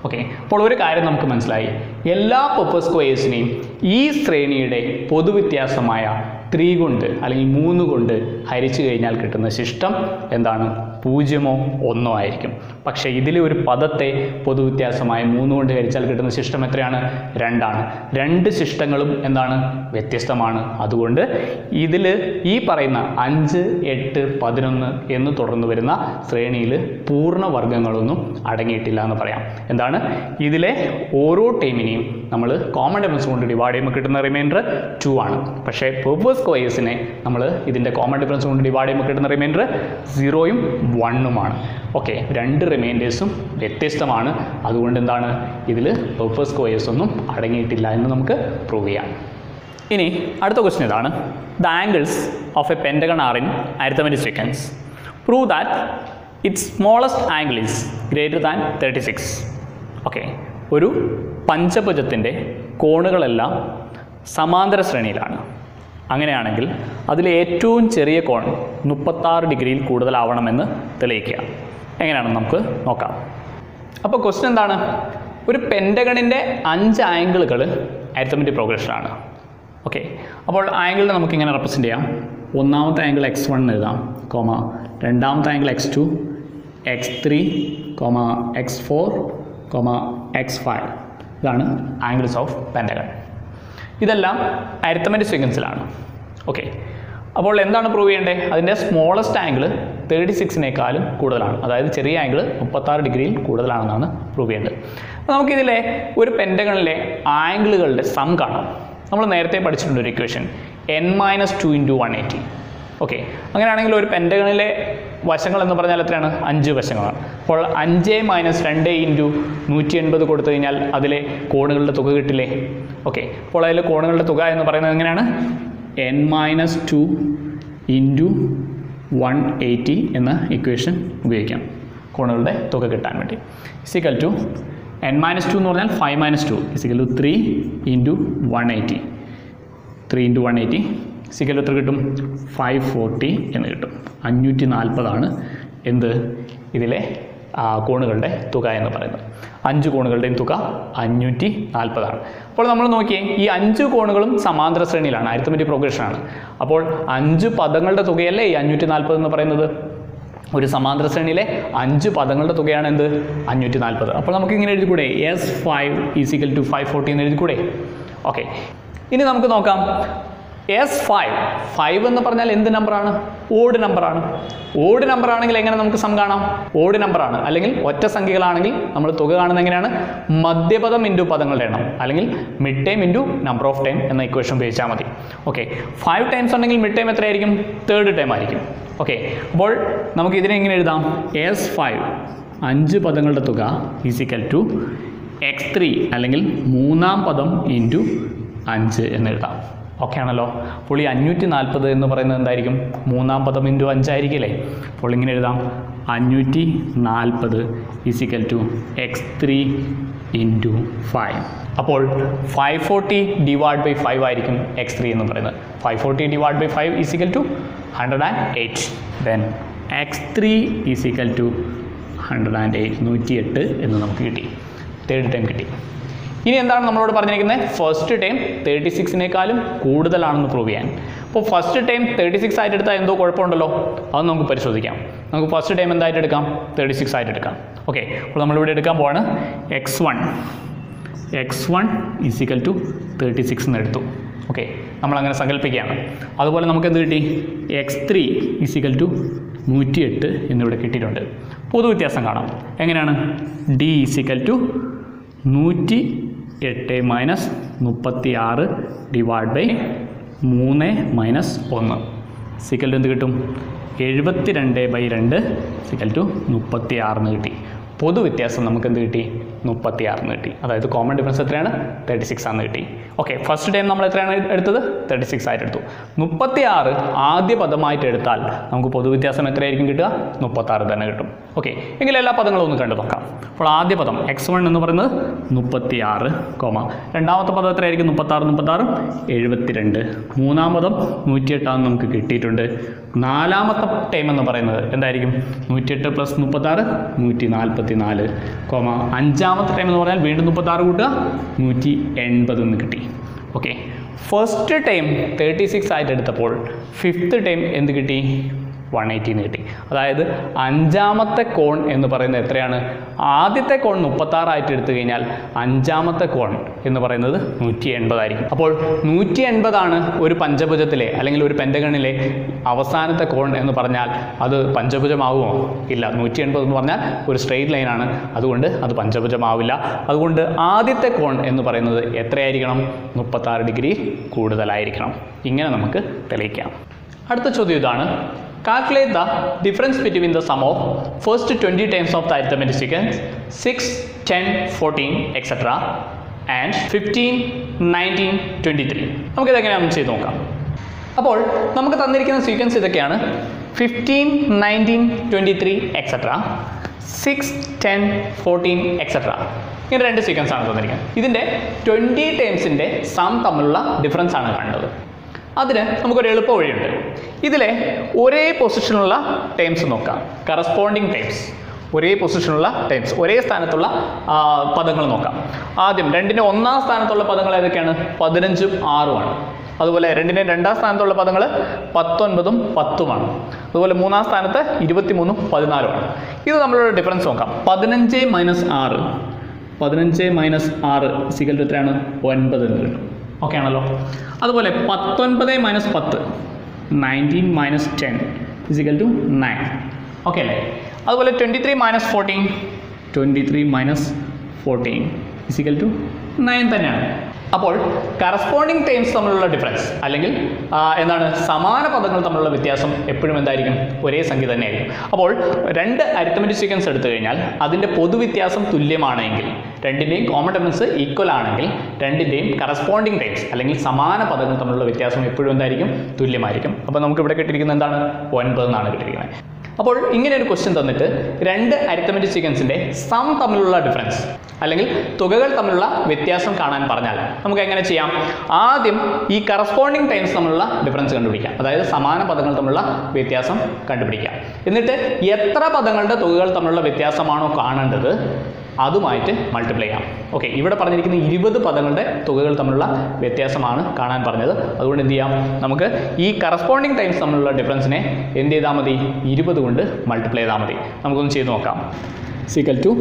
ഓക്കെ അപ്പോൾ ഒരു കാര്യം നമുക്ക് മനസ്സിലായി എല്ലാ പർപ്പസ് സ്ക്വയേഴ്സിനെയും ഈ ശ്രേണിയുടെ പൊതുവ്യത്യാസമായ ത്രീ കൊണ്ട് അല്ലെങ്കിൽ മൂന്ന് കൊണ്ട് ഹരിച്ചു കഴിഞ്ഞാൽ കിട്ടുന്ന ശിഷ്ടം എന്താണ് പൂജ്യമോ ഒന്നോ ആയിരിക്കും പക്ഷേ ഇതിലെ ഒരു പദത്തെ പൊതുവ്യത്യാസമായ മൂന്ന് കൊണ്ട് ഹരിച്ചാൽ കിട്ടുന്ന ശിഷ്ടം എത്രയാണ് രണ്ടാണ് രണ്ട് ശിഷ്ടങ്ങളും എന്താണ് വ്യത്യസ്തമാണ് അതുകൊണ്ട് ഇതിൽ ഈ പറയുന്ന അഞ്ച് എട്ട് പതിനൊന്ന് എന്ന് തുടർന്ന് വരുന്ന ശ്രേണിയിൽ പൂർണ്ണവർഗ്ഗങ്ങളൊന്നും അടങ്ങിയിട്ടില്ല എന്ന് പറയാം എന്താണ് ഇതിലെ ഓരോ ടൈമിനെയും നമ്മൾ കോമൺ ഡിഫറൻസ് കൊണ്ട് ഡിവൈഡ് ചെയ്യുമ്പോൾ കിട്ടുന്ന റിമൈൻഡർ ടു ആണ് പക്ഷേ പെർവേഴ്സ് സ്ക്വയേഴ്സിനെ നമ്മൾ ഇതിൻ്റെ കോമൺ ഡിഫറൻസ് കൊണ്ട് ഡിവൈഡ് ചെയ്യുമ്പോൾ കിട്ടുന്ന റിമൈൻഡർ സീറോയും വണ്ണുമാണ് ഓക്കെ രണ്ട് റിമൈൻഡേഴ്സും വ്യത്യസ്തമാണ് അതുകൊണ്ട് എന്താണ് ഇതിൽ പെർവേഴ്സ് സ്ക്വയേഴ്സ് ഒന്നും അടങ്ങിയിട്ടില്ല എന്ന് നമുക്ക് പ്രൂവ് ചെയ്യാം ഇനി അടുത്ത ക്വസ്റ്റ്യൻ ഇതാണ് the angles of a pentagon are in arithmetic sequence prove that its smallest angle is greater than thirty six okay ഒരു പഞ്ചഭുജത്തിൻ്റെ കോണുകളെല്ലാം സമാന്തര ശ്രേണിയിലാണ് അങ്ങനെയാണെങ്കിൽ അതിലെ ഏറ്റവും ചെറിയ കോൺ മുപ്പത്താറ് ഡിഗ്രിയിൽ കൂടുതലാവണമെന്ന് തെളിയിക്കുക എങ്ങനെയാണെന്ന് നമുക്ക് നോക്കാം അപ്പോൾ ക്വസ്റ്റ്യൻ എന്താണ് ഒരു പെൻറ്റഗണിൻ്റെ അഞ്ച് ആംഗിളുകൾ അരിത്തമെറ്റിക് പ്രോഗ്രഷനാണ് ഓക്കെ അപ്പോൾ ആംഗിളിനെ നമുക്ക് ഇങ്ങനെ റെപ്രസെൻ്റ് ചെയ്യാം ഒന്നാമത്തെ ആംഗിൾ എക്സ് വൺ എഴുതാം കോമ രണ്ടാമത്തെ angle x two x three comma x four comma x five ഇതാണ് ആംഗിൾസ് ഓഫ് പെൻറ്റഗൺ ഇതെല്ലാം അരിത്തമെറ്റിക് സീക്വൻസിലാണ് ഓക്കെ അപ്പോൾ എന്താണ് പ്രൂവ് ചെയ്യേണ്ടത് അതിൻ്റെ സ്മോളസ്റ്റ് ആംഗിൾ തേർട്ടി സിക്സിനേക്കാളും കൂടുതലാണ് അതായത് ചെറിയ ആംഗിൾ മുപ്പത്താറ് ഡിഗ്രിയിൽ കൂടുതലാണെന്നാണ് പ്രൂവ് ചെയ്യേണ്ടത് അപ്പോൾ നമുക്കിതിലെ ഒരു പെൻറ്റഗണിലെ ആംഗിളുകളുടെ സം കാണാം നമ്മൾ നേരത്തെ പഠിച്ചിട്ടുണ്ട് ഒരു equation n minus two into one eighty okay അങ്ങനെയാണെങ്കിൽ ഒരു പെൻറ്റഗണിലെ വശങ്ങൾ എന്ന് പറഞ്ഞാൽ എത്രയാണ് അഞ്ച് വശങ്ങളാണ് അപ്പോൾ അഞ്ച് മൈനസ് രണ്ട് ഇൻറ്റു നൂറ്റി എൺപത് കൊടുത്തു കഴിഞ്ഞാൽ അതിലെ കോണുകളുടെ തുക കിട്ടില്ലേ ഓക്കെ അപ്പോൾ അതിലെ കോണുകളുടെ തുക എന്ന് പറയുന്നത് എങ്ങനെയാണ് n minus two into one eighty എന്ന ഇക്വേഷൻ ഉപയോഗിക്കാം കോണുകളുടെ തുക കിട്ടാൻ വേണ്ടി is equal to n minus two എന്ന് പറഞ്ഞാൽ five minus two is equal to three into one eighty three into one eighty is equal എത്ര കിട്ടും ഫൈവ് ഫോർട്ടി എന്ന് കിട്ടും അഞ്ഞൂറ്റി നാൽപ്പതാണ് എന്ത് ഇതിലെ ആ, കോണുകളുടെ തുക എന്ന് പറയുന്നത് അഞ്ച് കോണുകളുടെയും തുക അഞ്ഞൂറ്റി നാൽപ്പതാണ് അപ്പോൾ നമ്മൾ നോക്കിയേ ഈ അഞ്ച് കോണുകളും സമാന്തര ശ്രേണിയിലാണ് അരിത്തമെറ്റിക് പ്രോഗ്രഷനാണ് അപ്പോൾ അഞ്ച് പദങ്ങളുടെ തുകയല്ലേ ഈ അഞ്ഞൂറ്റി നാൽപ്പത് എന്ന് പറയുന്നത് ഒരു സമാന്തര ശ്രേണിയിലെ അഞ്ച് പദങ്ങളുടെ തുകയാണ് എന്ത് അഞ്ഞൂറ്റി നാൽപ്പത് അപ്പോൾ നമുക്ക് ഇങ്ങനെ എഴുതിക്കൂടെ S five is equal to five forty എന്ന് എഴുതിക്കൂടെ ഓക്കെ ഇനി നമുക്ക് നോക്കാം എസ് ഫൈവ് ഫൈവ് എന്ന് പറഞ്ഞാൽ എന്ത് നമ്പറാണ് ഓഡ് നമ്പറാണ് ഓഡ് നമ്പർ ആണെങ്കിൽ എങ്ങനെ നമുക്ക് സം കാണാം ഓഡ് നമ്പറാണ് അല്ലെങ്കിൽ ഒറ്റ സംഖ്യകളാണെങ്കിൽ നമ്മൾ തുക കാണുന്നത് എങ്ങനെയാണ് മധ്യപദം ഇൻറ്റു പദങ്ങളുടെ എണ്ണം അല്ലെങ്കിൽ mid term into number of term എന്ന ഇക്വേഷൻ ഉപയോഗിച്ചാൽ മതി ഓക്കെ ഫൈവ് ടൈംസ് ഉണ്ടെങ്കിൽ മിഡ് ടൈം എത്രയായിരിക്കും തേർഡ് ടൈം ആയിരിക്കും ഓക്കെ അപ്പോൾ നമുക്ക് ഇതിനെ എങ്ങനെ എഴുതാം എസ് ഫൈവ് അഞ്ച് പദങ്ങളുടെ തുക ഈസിക്കൽ ടു എക്സ് ത്രീ അല്ലെങ്കിൽ മൂന്നാം പദം ഇൻറ്റു അഞ്ച് എന്ന് എഴുതാം ഓക്കെ ആണല്ലോ അപ്പോൾ ഈ അഞ്ഞൂറ്റി നാൽപ്പത് എന്ന് പറയുന്നത് എന്തായിരിക്കും മൂന്നാം പദം ഇൻറ്റു അഞ്ചായിരിക്കില്ലേ അപ്പോൾ ഇങ്ങനെ എഴുതാം അഞ്ഞൂറ്റി നാൽപ്പത് is equal to x three into five അപ്പോൾ five forty divide by five ആയിരിക്കും എക്സ് ത്രീ എന്ന് പറയുന്നത് five forty divide by five is equal to hundred and eight then x three is equal to hundred and eight നൂറ്റി എട്ട് എന്ന് നമുക്ക് കിട്ടി third time കിട്ടി ഇനി എന്താണ് നമ്മളോട് പറഞ്ഞിരിക്കുന്നത് ഫസ്റ്റ് ടൈം തേർട്ടി സിക്സിനേക്കാളും കൂടുതലാണെന്ന് പ്രൂവ് ചെയ്യാൻ അപ്പോൾ ഫസ്റ്റ് ടൈം തേർട്ടി സിക്സ് ആയിട്ട് എടുത്താൽ എന്തോ കുഴപ്പമുണ്ടല്ലോ അത് നമുക്ക് പരിശോധിക്കാം നമുക്ക് ഫസ്റ്റ് ടൈം എന്തായിട്ട് എടുക്കാം തേർട്ടി സിക്സ് ആയിട്ട് എടുക്കാം ഓക്കെ അപ്പോൾ നമ്മളിവിടെ എടുക്കാൻ പോവാണ് x one x one is equal to thirty six എന്ന് എടുത്തു ഓക്കെ നമ്മളങ്ങനെ സങ്കല്പിക്കുകയാണ് അതുപോലെ നമുക്ക് എന്ത് കിട്ടി എക്സ് ത്രീ ഈസിക്കൽ ടു നൂറ്റിയെട്ട് എന്നിവിടെ കിട്ടിയിട്ടുണ്ട് പൊതു വ്യത്യാസം കാണാം എങ്ങനെയാണ് ഡി ഈസിക്കൽ ടു നൂറ്റി എട്ട് മൈനസ് മുപ്പത്തി ആറ് ഡിവൈഡ് ബൈ മൂന്ന് മൈനസ് ഒന്ന് സിക്കൽ ടു എന്ത് കിട്ടും എഴുപത്തി രണ്ട് ബൈ രണ്ട് സിക്കൽ ടു മുപ്പത്തി ആറിന് കിട്ടി പൊതു വ്യത്യാസം നമുക്ക് എന്ത് കിട്ടി മുപ്പത്തി ആറിന് കിട്ടി അതായത് കോമൺ ഡിഫറൻസ് എത്രയാണ് തേർട്ടി സിക്സ് ആണെന്ന് കിട്ടി ഓക്കെ ഫസ്റ്റ് ടൈം നമ്മൾ എത്രയാണ് എടുത്തത് തേർട്ടി സിക്സ് ആയിട്ട് എടുത്തു മുപ്പത്തി ആറ് ആദ്യ പദമായിട്ട് എടുത്താൽ നമുക്ക് പൊതുവ്യത്യാസം എത്രയായിരിക്കും കിട്ടുക മുപ്പത്താറ് തന്നെ കിട്ടും ഓക്കെ എങ്കിൽ എല്ലാ പദങ്ങളും ഒന്ന് കണ്ടു നോക്കാം അപ്പോൾ ആദ്യ പദം എക്സ് വൺ എന്ന് പറയുന്നത് മുപ്പത്തി ആറ് കോമ രണ്ടാമത്തെ പദം എത്രയായിരിക്കും മുപ്പത്താറ് മുപ്പത്താറ് എഴുപത്തിരണ്ട് മൂന്നാം പദം നൂറ്റിയെട്ടാന്ന് നമുക്ക് കിട്ടിയിട്ടുണ്ട് നാലാമത്തെ ടൈം എന്ന് പറയുന്നത് എന്തായിരിക്കും നൂറ്റിയെട്ട് പ്ലസ് മുപ്പത്താറ് നൂറ്റി നാൽപ്പത്തി നാല് കോമ അഞ്ചാം അഞ്ചാമത്തെ ടൈം എന്ന് പറഞ്ഞാൽ വീണ്ടും മുപ്പത്താറ് കൂട്ടുക നൂറ്റി എൺപത് എന്ന് കിട്ടി okay first term thirty six ആയിട്ട് എടുത്തപ്പോൾ ഫിഫ്ത്ത് ടൈം എന്ത് കിട്ടി വൺ എയ്റ്റീന്ന് കിട്ടി അതായത് അഞ്ചാമത്തെ കോൺ എന്ന് പറയുന്നത് എത്രയാണ് ആദ്യത്തെ കോൺ മുപ്പത്താറായിട്ട് എടുത്തു കഴിഞ്ഞാൽ അഞ്ചാമത്തെ കോൺ എന്ന് പറയുന്നത് നൂറ്റി എൺപതായിരിക്കും അപ്പോൾ നൂറ്റി എൺപതാണ് ഒരു പഞ്ചഭുജത്തിലെ അല്ലെങ്കിൽ ഒരു പെൻറ്റഗണിലെ അവസാനത്തെ കോൺ എന്ന് പറഞ്ഞാൽ അത് പഞ്ചഭുജമാവുമോ ഇല്ല നൂറ്റി എൺപത് എന്ന് പറഞ്ഞാൽ ഒരു സ്ട്രെയിറ്റ് ലൈനാണ് അതുകൊണ്ട് അത് പഞ്ചഭുജമാവില്ല അതുകൊണ്ട് ആദ്യത്തെ കോൺ എന്ന് പറയുന്നത് എത്രയായിരിക്കണം മുപ്പത്താറ് ഡിഗ്രി കൂടുതലായിരിക്കണം ഇങ്ങനെ നമുക്ക് തെളിയിക്കാം അടുത്ത ചോദ്യം ഇതാണ് calculate the difference between the sum of first twenty terms of the arithmetic sequence six ten fourteen etcetera and fifteen nineteen twenty three നമുക്കിത് എങ്ങനെയാണെന്ന് ചെയ്ത് നോക്കാം അപ്പോൾ നമുക്ക് തന്നിരിക്കുന്ന സീക്വൻസ് ഇതൊക്കെയാണ് fifteen nineteen twenty three etcetera six ten fourteen etcetera ഇങ്ങനെ രണ്ട് സീക്വൻസ് ആണ് തന്നിരിക്കുന്നത് ഇതിൻ്റെ ട്വൻറ്റി ടൈംസിൻ്റെ സം തമ്മിലുള്ള ഡിഫറൻസ് ആണ് കണ്ടത് അതിന് നമുക്കൊരു എളുപ്പ വഴിയുണ്ട് ഇതിലെ ഒരേ പൊസിഷനുള്ള ടൈംസ് നോക്കാം കറസ്പോണ്ടിങ് ടൈംസ് ഒരേ പൊസിഷനുള്ള ടൈംസ് ഒരേ സ്ഥാനത്തുള്ള ആ, പദങ്ങൾ നോക്കാം ആദ്യം രണ്ടിൻ്റെ ഒന്നാം സ്ഥാനത്തുള്ള പദങ്ങൾ ഏതൊക്കെയാണ് പതിനഞ്ചും ആറുമാണ് അതുപോലെ രണ്ടിൻ്റെ രണ്ടാം സ്ഥാനത്തുള്ള പദങ്ങൾ പത്തൊൻപതും പത്തുമാണ് അതുപോലെ മൂന്നാം സ്ഥാനത്ത് ഇരുപത്തിമൂന്നും പതിനാലുമാണ് ഇത് നമ്മളുടെ ഡിഫറൻസ് നോക്കാം പതിനഞ്ച് മൈനസ് ആറ് പതിനഞ്ച് മൈനസ് ആറ് സിഗൽ എത്രയാണ് ഒൻപത് എന്ന് കിട്ടും ഓക്കെ ആണല്ലോ അതുപോലെ പത്തൊൻപത് മൈനസ് പത്ത് nineteen minus ten is equal to nine okay അല്ലേ അതുപോലെ twenty three minus fourteen twenty three minus fourteen is equal to nine തന്നെയാണ് അപ്പോൾ കറസ്പോണ്ടിങ് ടൈംസ് തമ്മിലുള്ള ഡിഫറൻസ് അല്ലെങ്കിൽ ആ, എന്താണ് സമാന പദങ്ങൾ തമ്മിലുള്ള വ്യത്യാസം എപ്പോഴും എന്തായിരിക്കും ഒരേ സംഖ്യ തന്നെയായിരിക്കും അപ്പോൾ രണ്ട് അരിത്തമെറ്റിക് സീക്വൻസ് എടുത്തു കഴിഞ്ഞാൽ അതിൻ്റെ പൊതുവ്യത്യാസം തുല്യമാണെങ്കിൽ രണ്ടിൻ്റെയും കോമൺ ഡിഫറൻസ് ഈക്വൽ ആണെങ്കിൽ രണ്ടിൻ്റെയും കറസ്പോണ്ടിങ് ടൈംസ് അല്ലെങ്കിൽ സമാന പദങ്ങൾ തമ്മിലുള്ള വ്യത്യാസം എപ്പോഴും എന്തായിരിക്കും തുല്യമായിരിക്കും അപ്പോൾ നമുക്ക് ഇവിടെ കിട്ടിയിരിക്കുന്നത് എന്താണ് ഒൻപത് എന്നാണ് കിട്ടിയിരിക്കുന്നത് അപ്പോൾ ഇങ്ങനെ ഒരു ക്വസ്റ്റ്യൻ തന്നിട്ട് രണ്ട് അരിത്തമെറ്റിക് സീക്വൻസിൻ്റെ സം തമ്മിലുള്ള ഡിഫറൻസ് അല്ലെങ്കിൽ തുകകൾ തമ്മിലുള്ള വ്യത്യാസം കാണാൻ പറഞ്ഞാൽ നമുക്ക് എങ്ങനെ ചെയ്യാം ആദ്യം ഈ കറസ്പോണ്ടിങ് ടൈംസ് തമ്മിലുള്ള ഡിഫറൻസ് കണ്ടുപിടിക്കാം അതായത് സമാന പദങ്ങൾ തമ്മിലുള്ള വ്യത്യാസം കണ്ടുപിടിക്കാം എന്നിട്ട് എത്ര പദങ്ങളുടെ തുകകൾ തമ്മിലുള്ള വ്യത്യാസമാണോ കാണേണ്ടത് അതുമായിട്ട് മൾട്ടിപ്ലൈ ചെയ്യാം ഓക്കെ ഇവിടെ പറഞ്ഞിരിക്കുന്ന ഇരുപത് പദങ്ങളുടെ തുകകൾ തമ്മിലുള്ള വ്യത്യാസമാണ് കാണാൻ പറഞ്ഞത് അതുകൊണ്ട് എന്ത് ചെയ്യാം നമുക്ക് ഈ കറസ്പോണ്ടിങ് ടൈംസ് തമ്മിലുള്ള ഡിഫറൻസിനെ എന്ത് ചെയ്താൽ മതി ഇരുപത് കൊണ്ട് മൾട്ടിപ്ലൈ ചെയ്താൽ മതി നമുക്കൊന്ന് ചെയ്ത് നോക്കാം സീക്കൽ ടു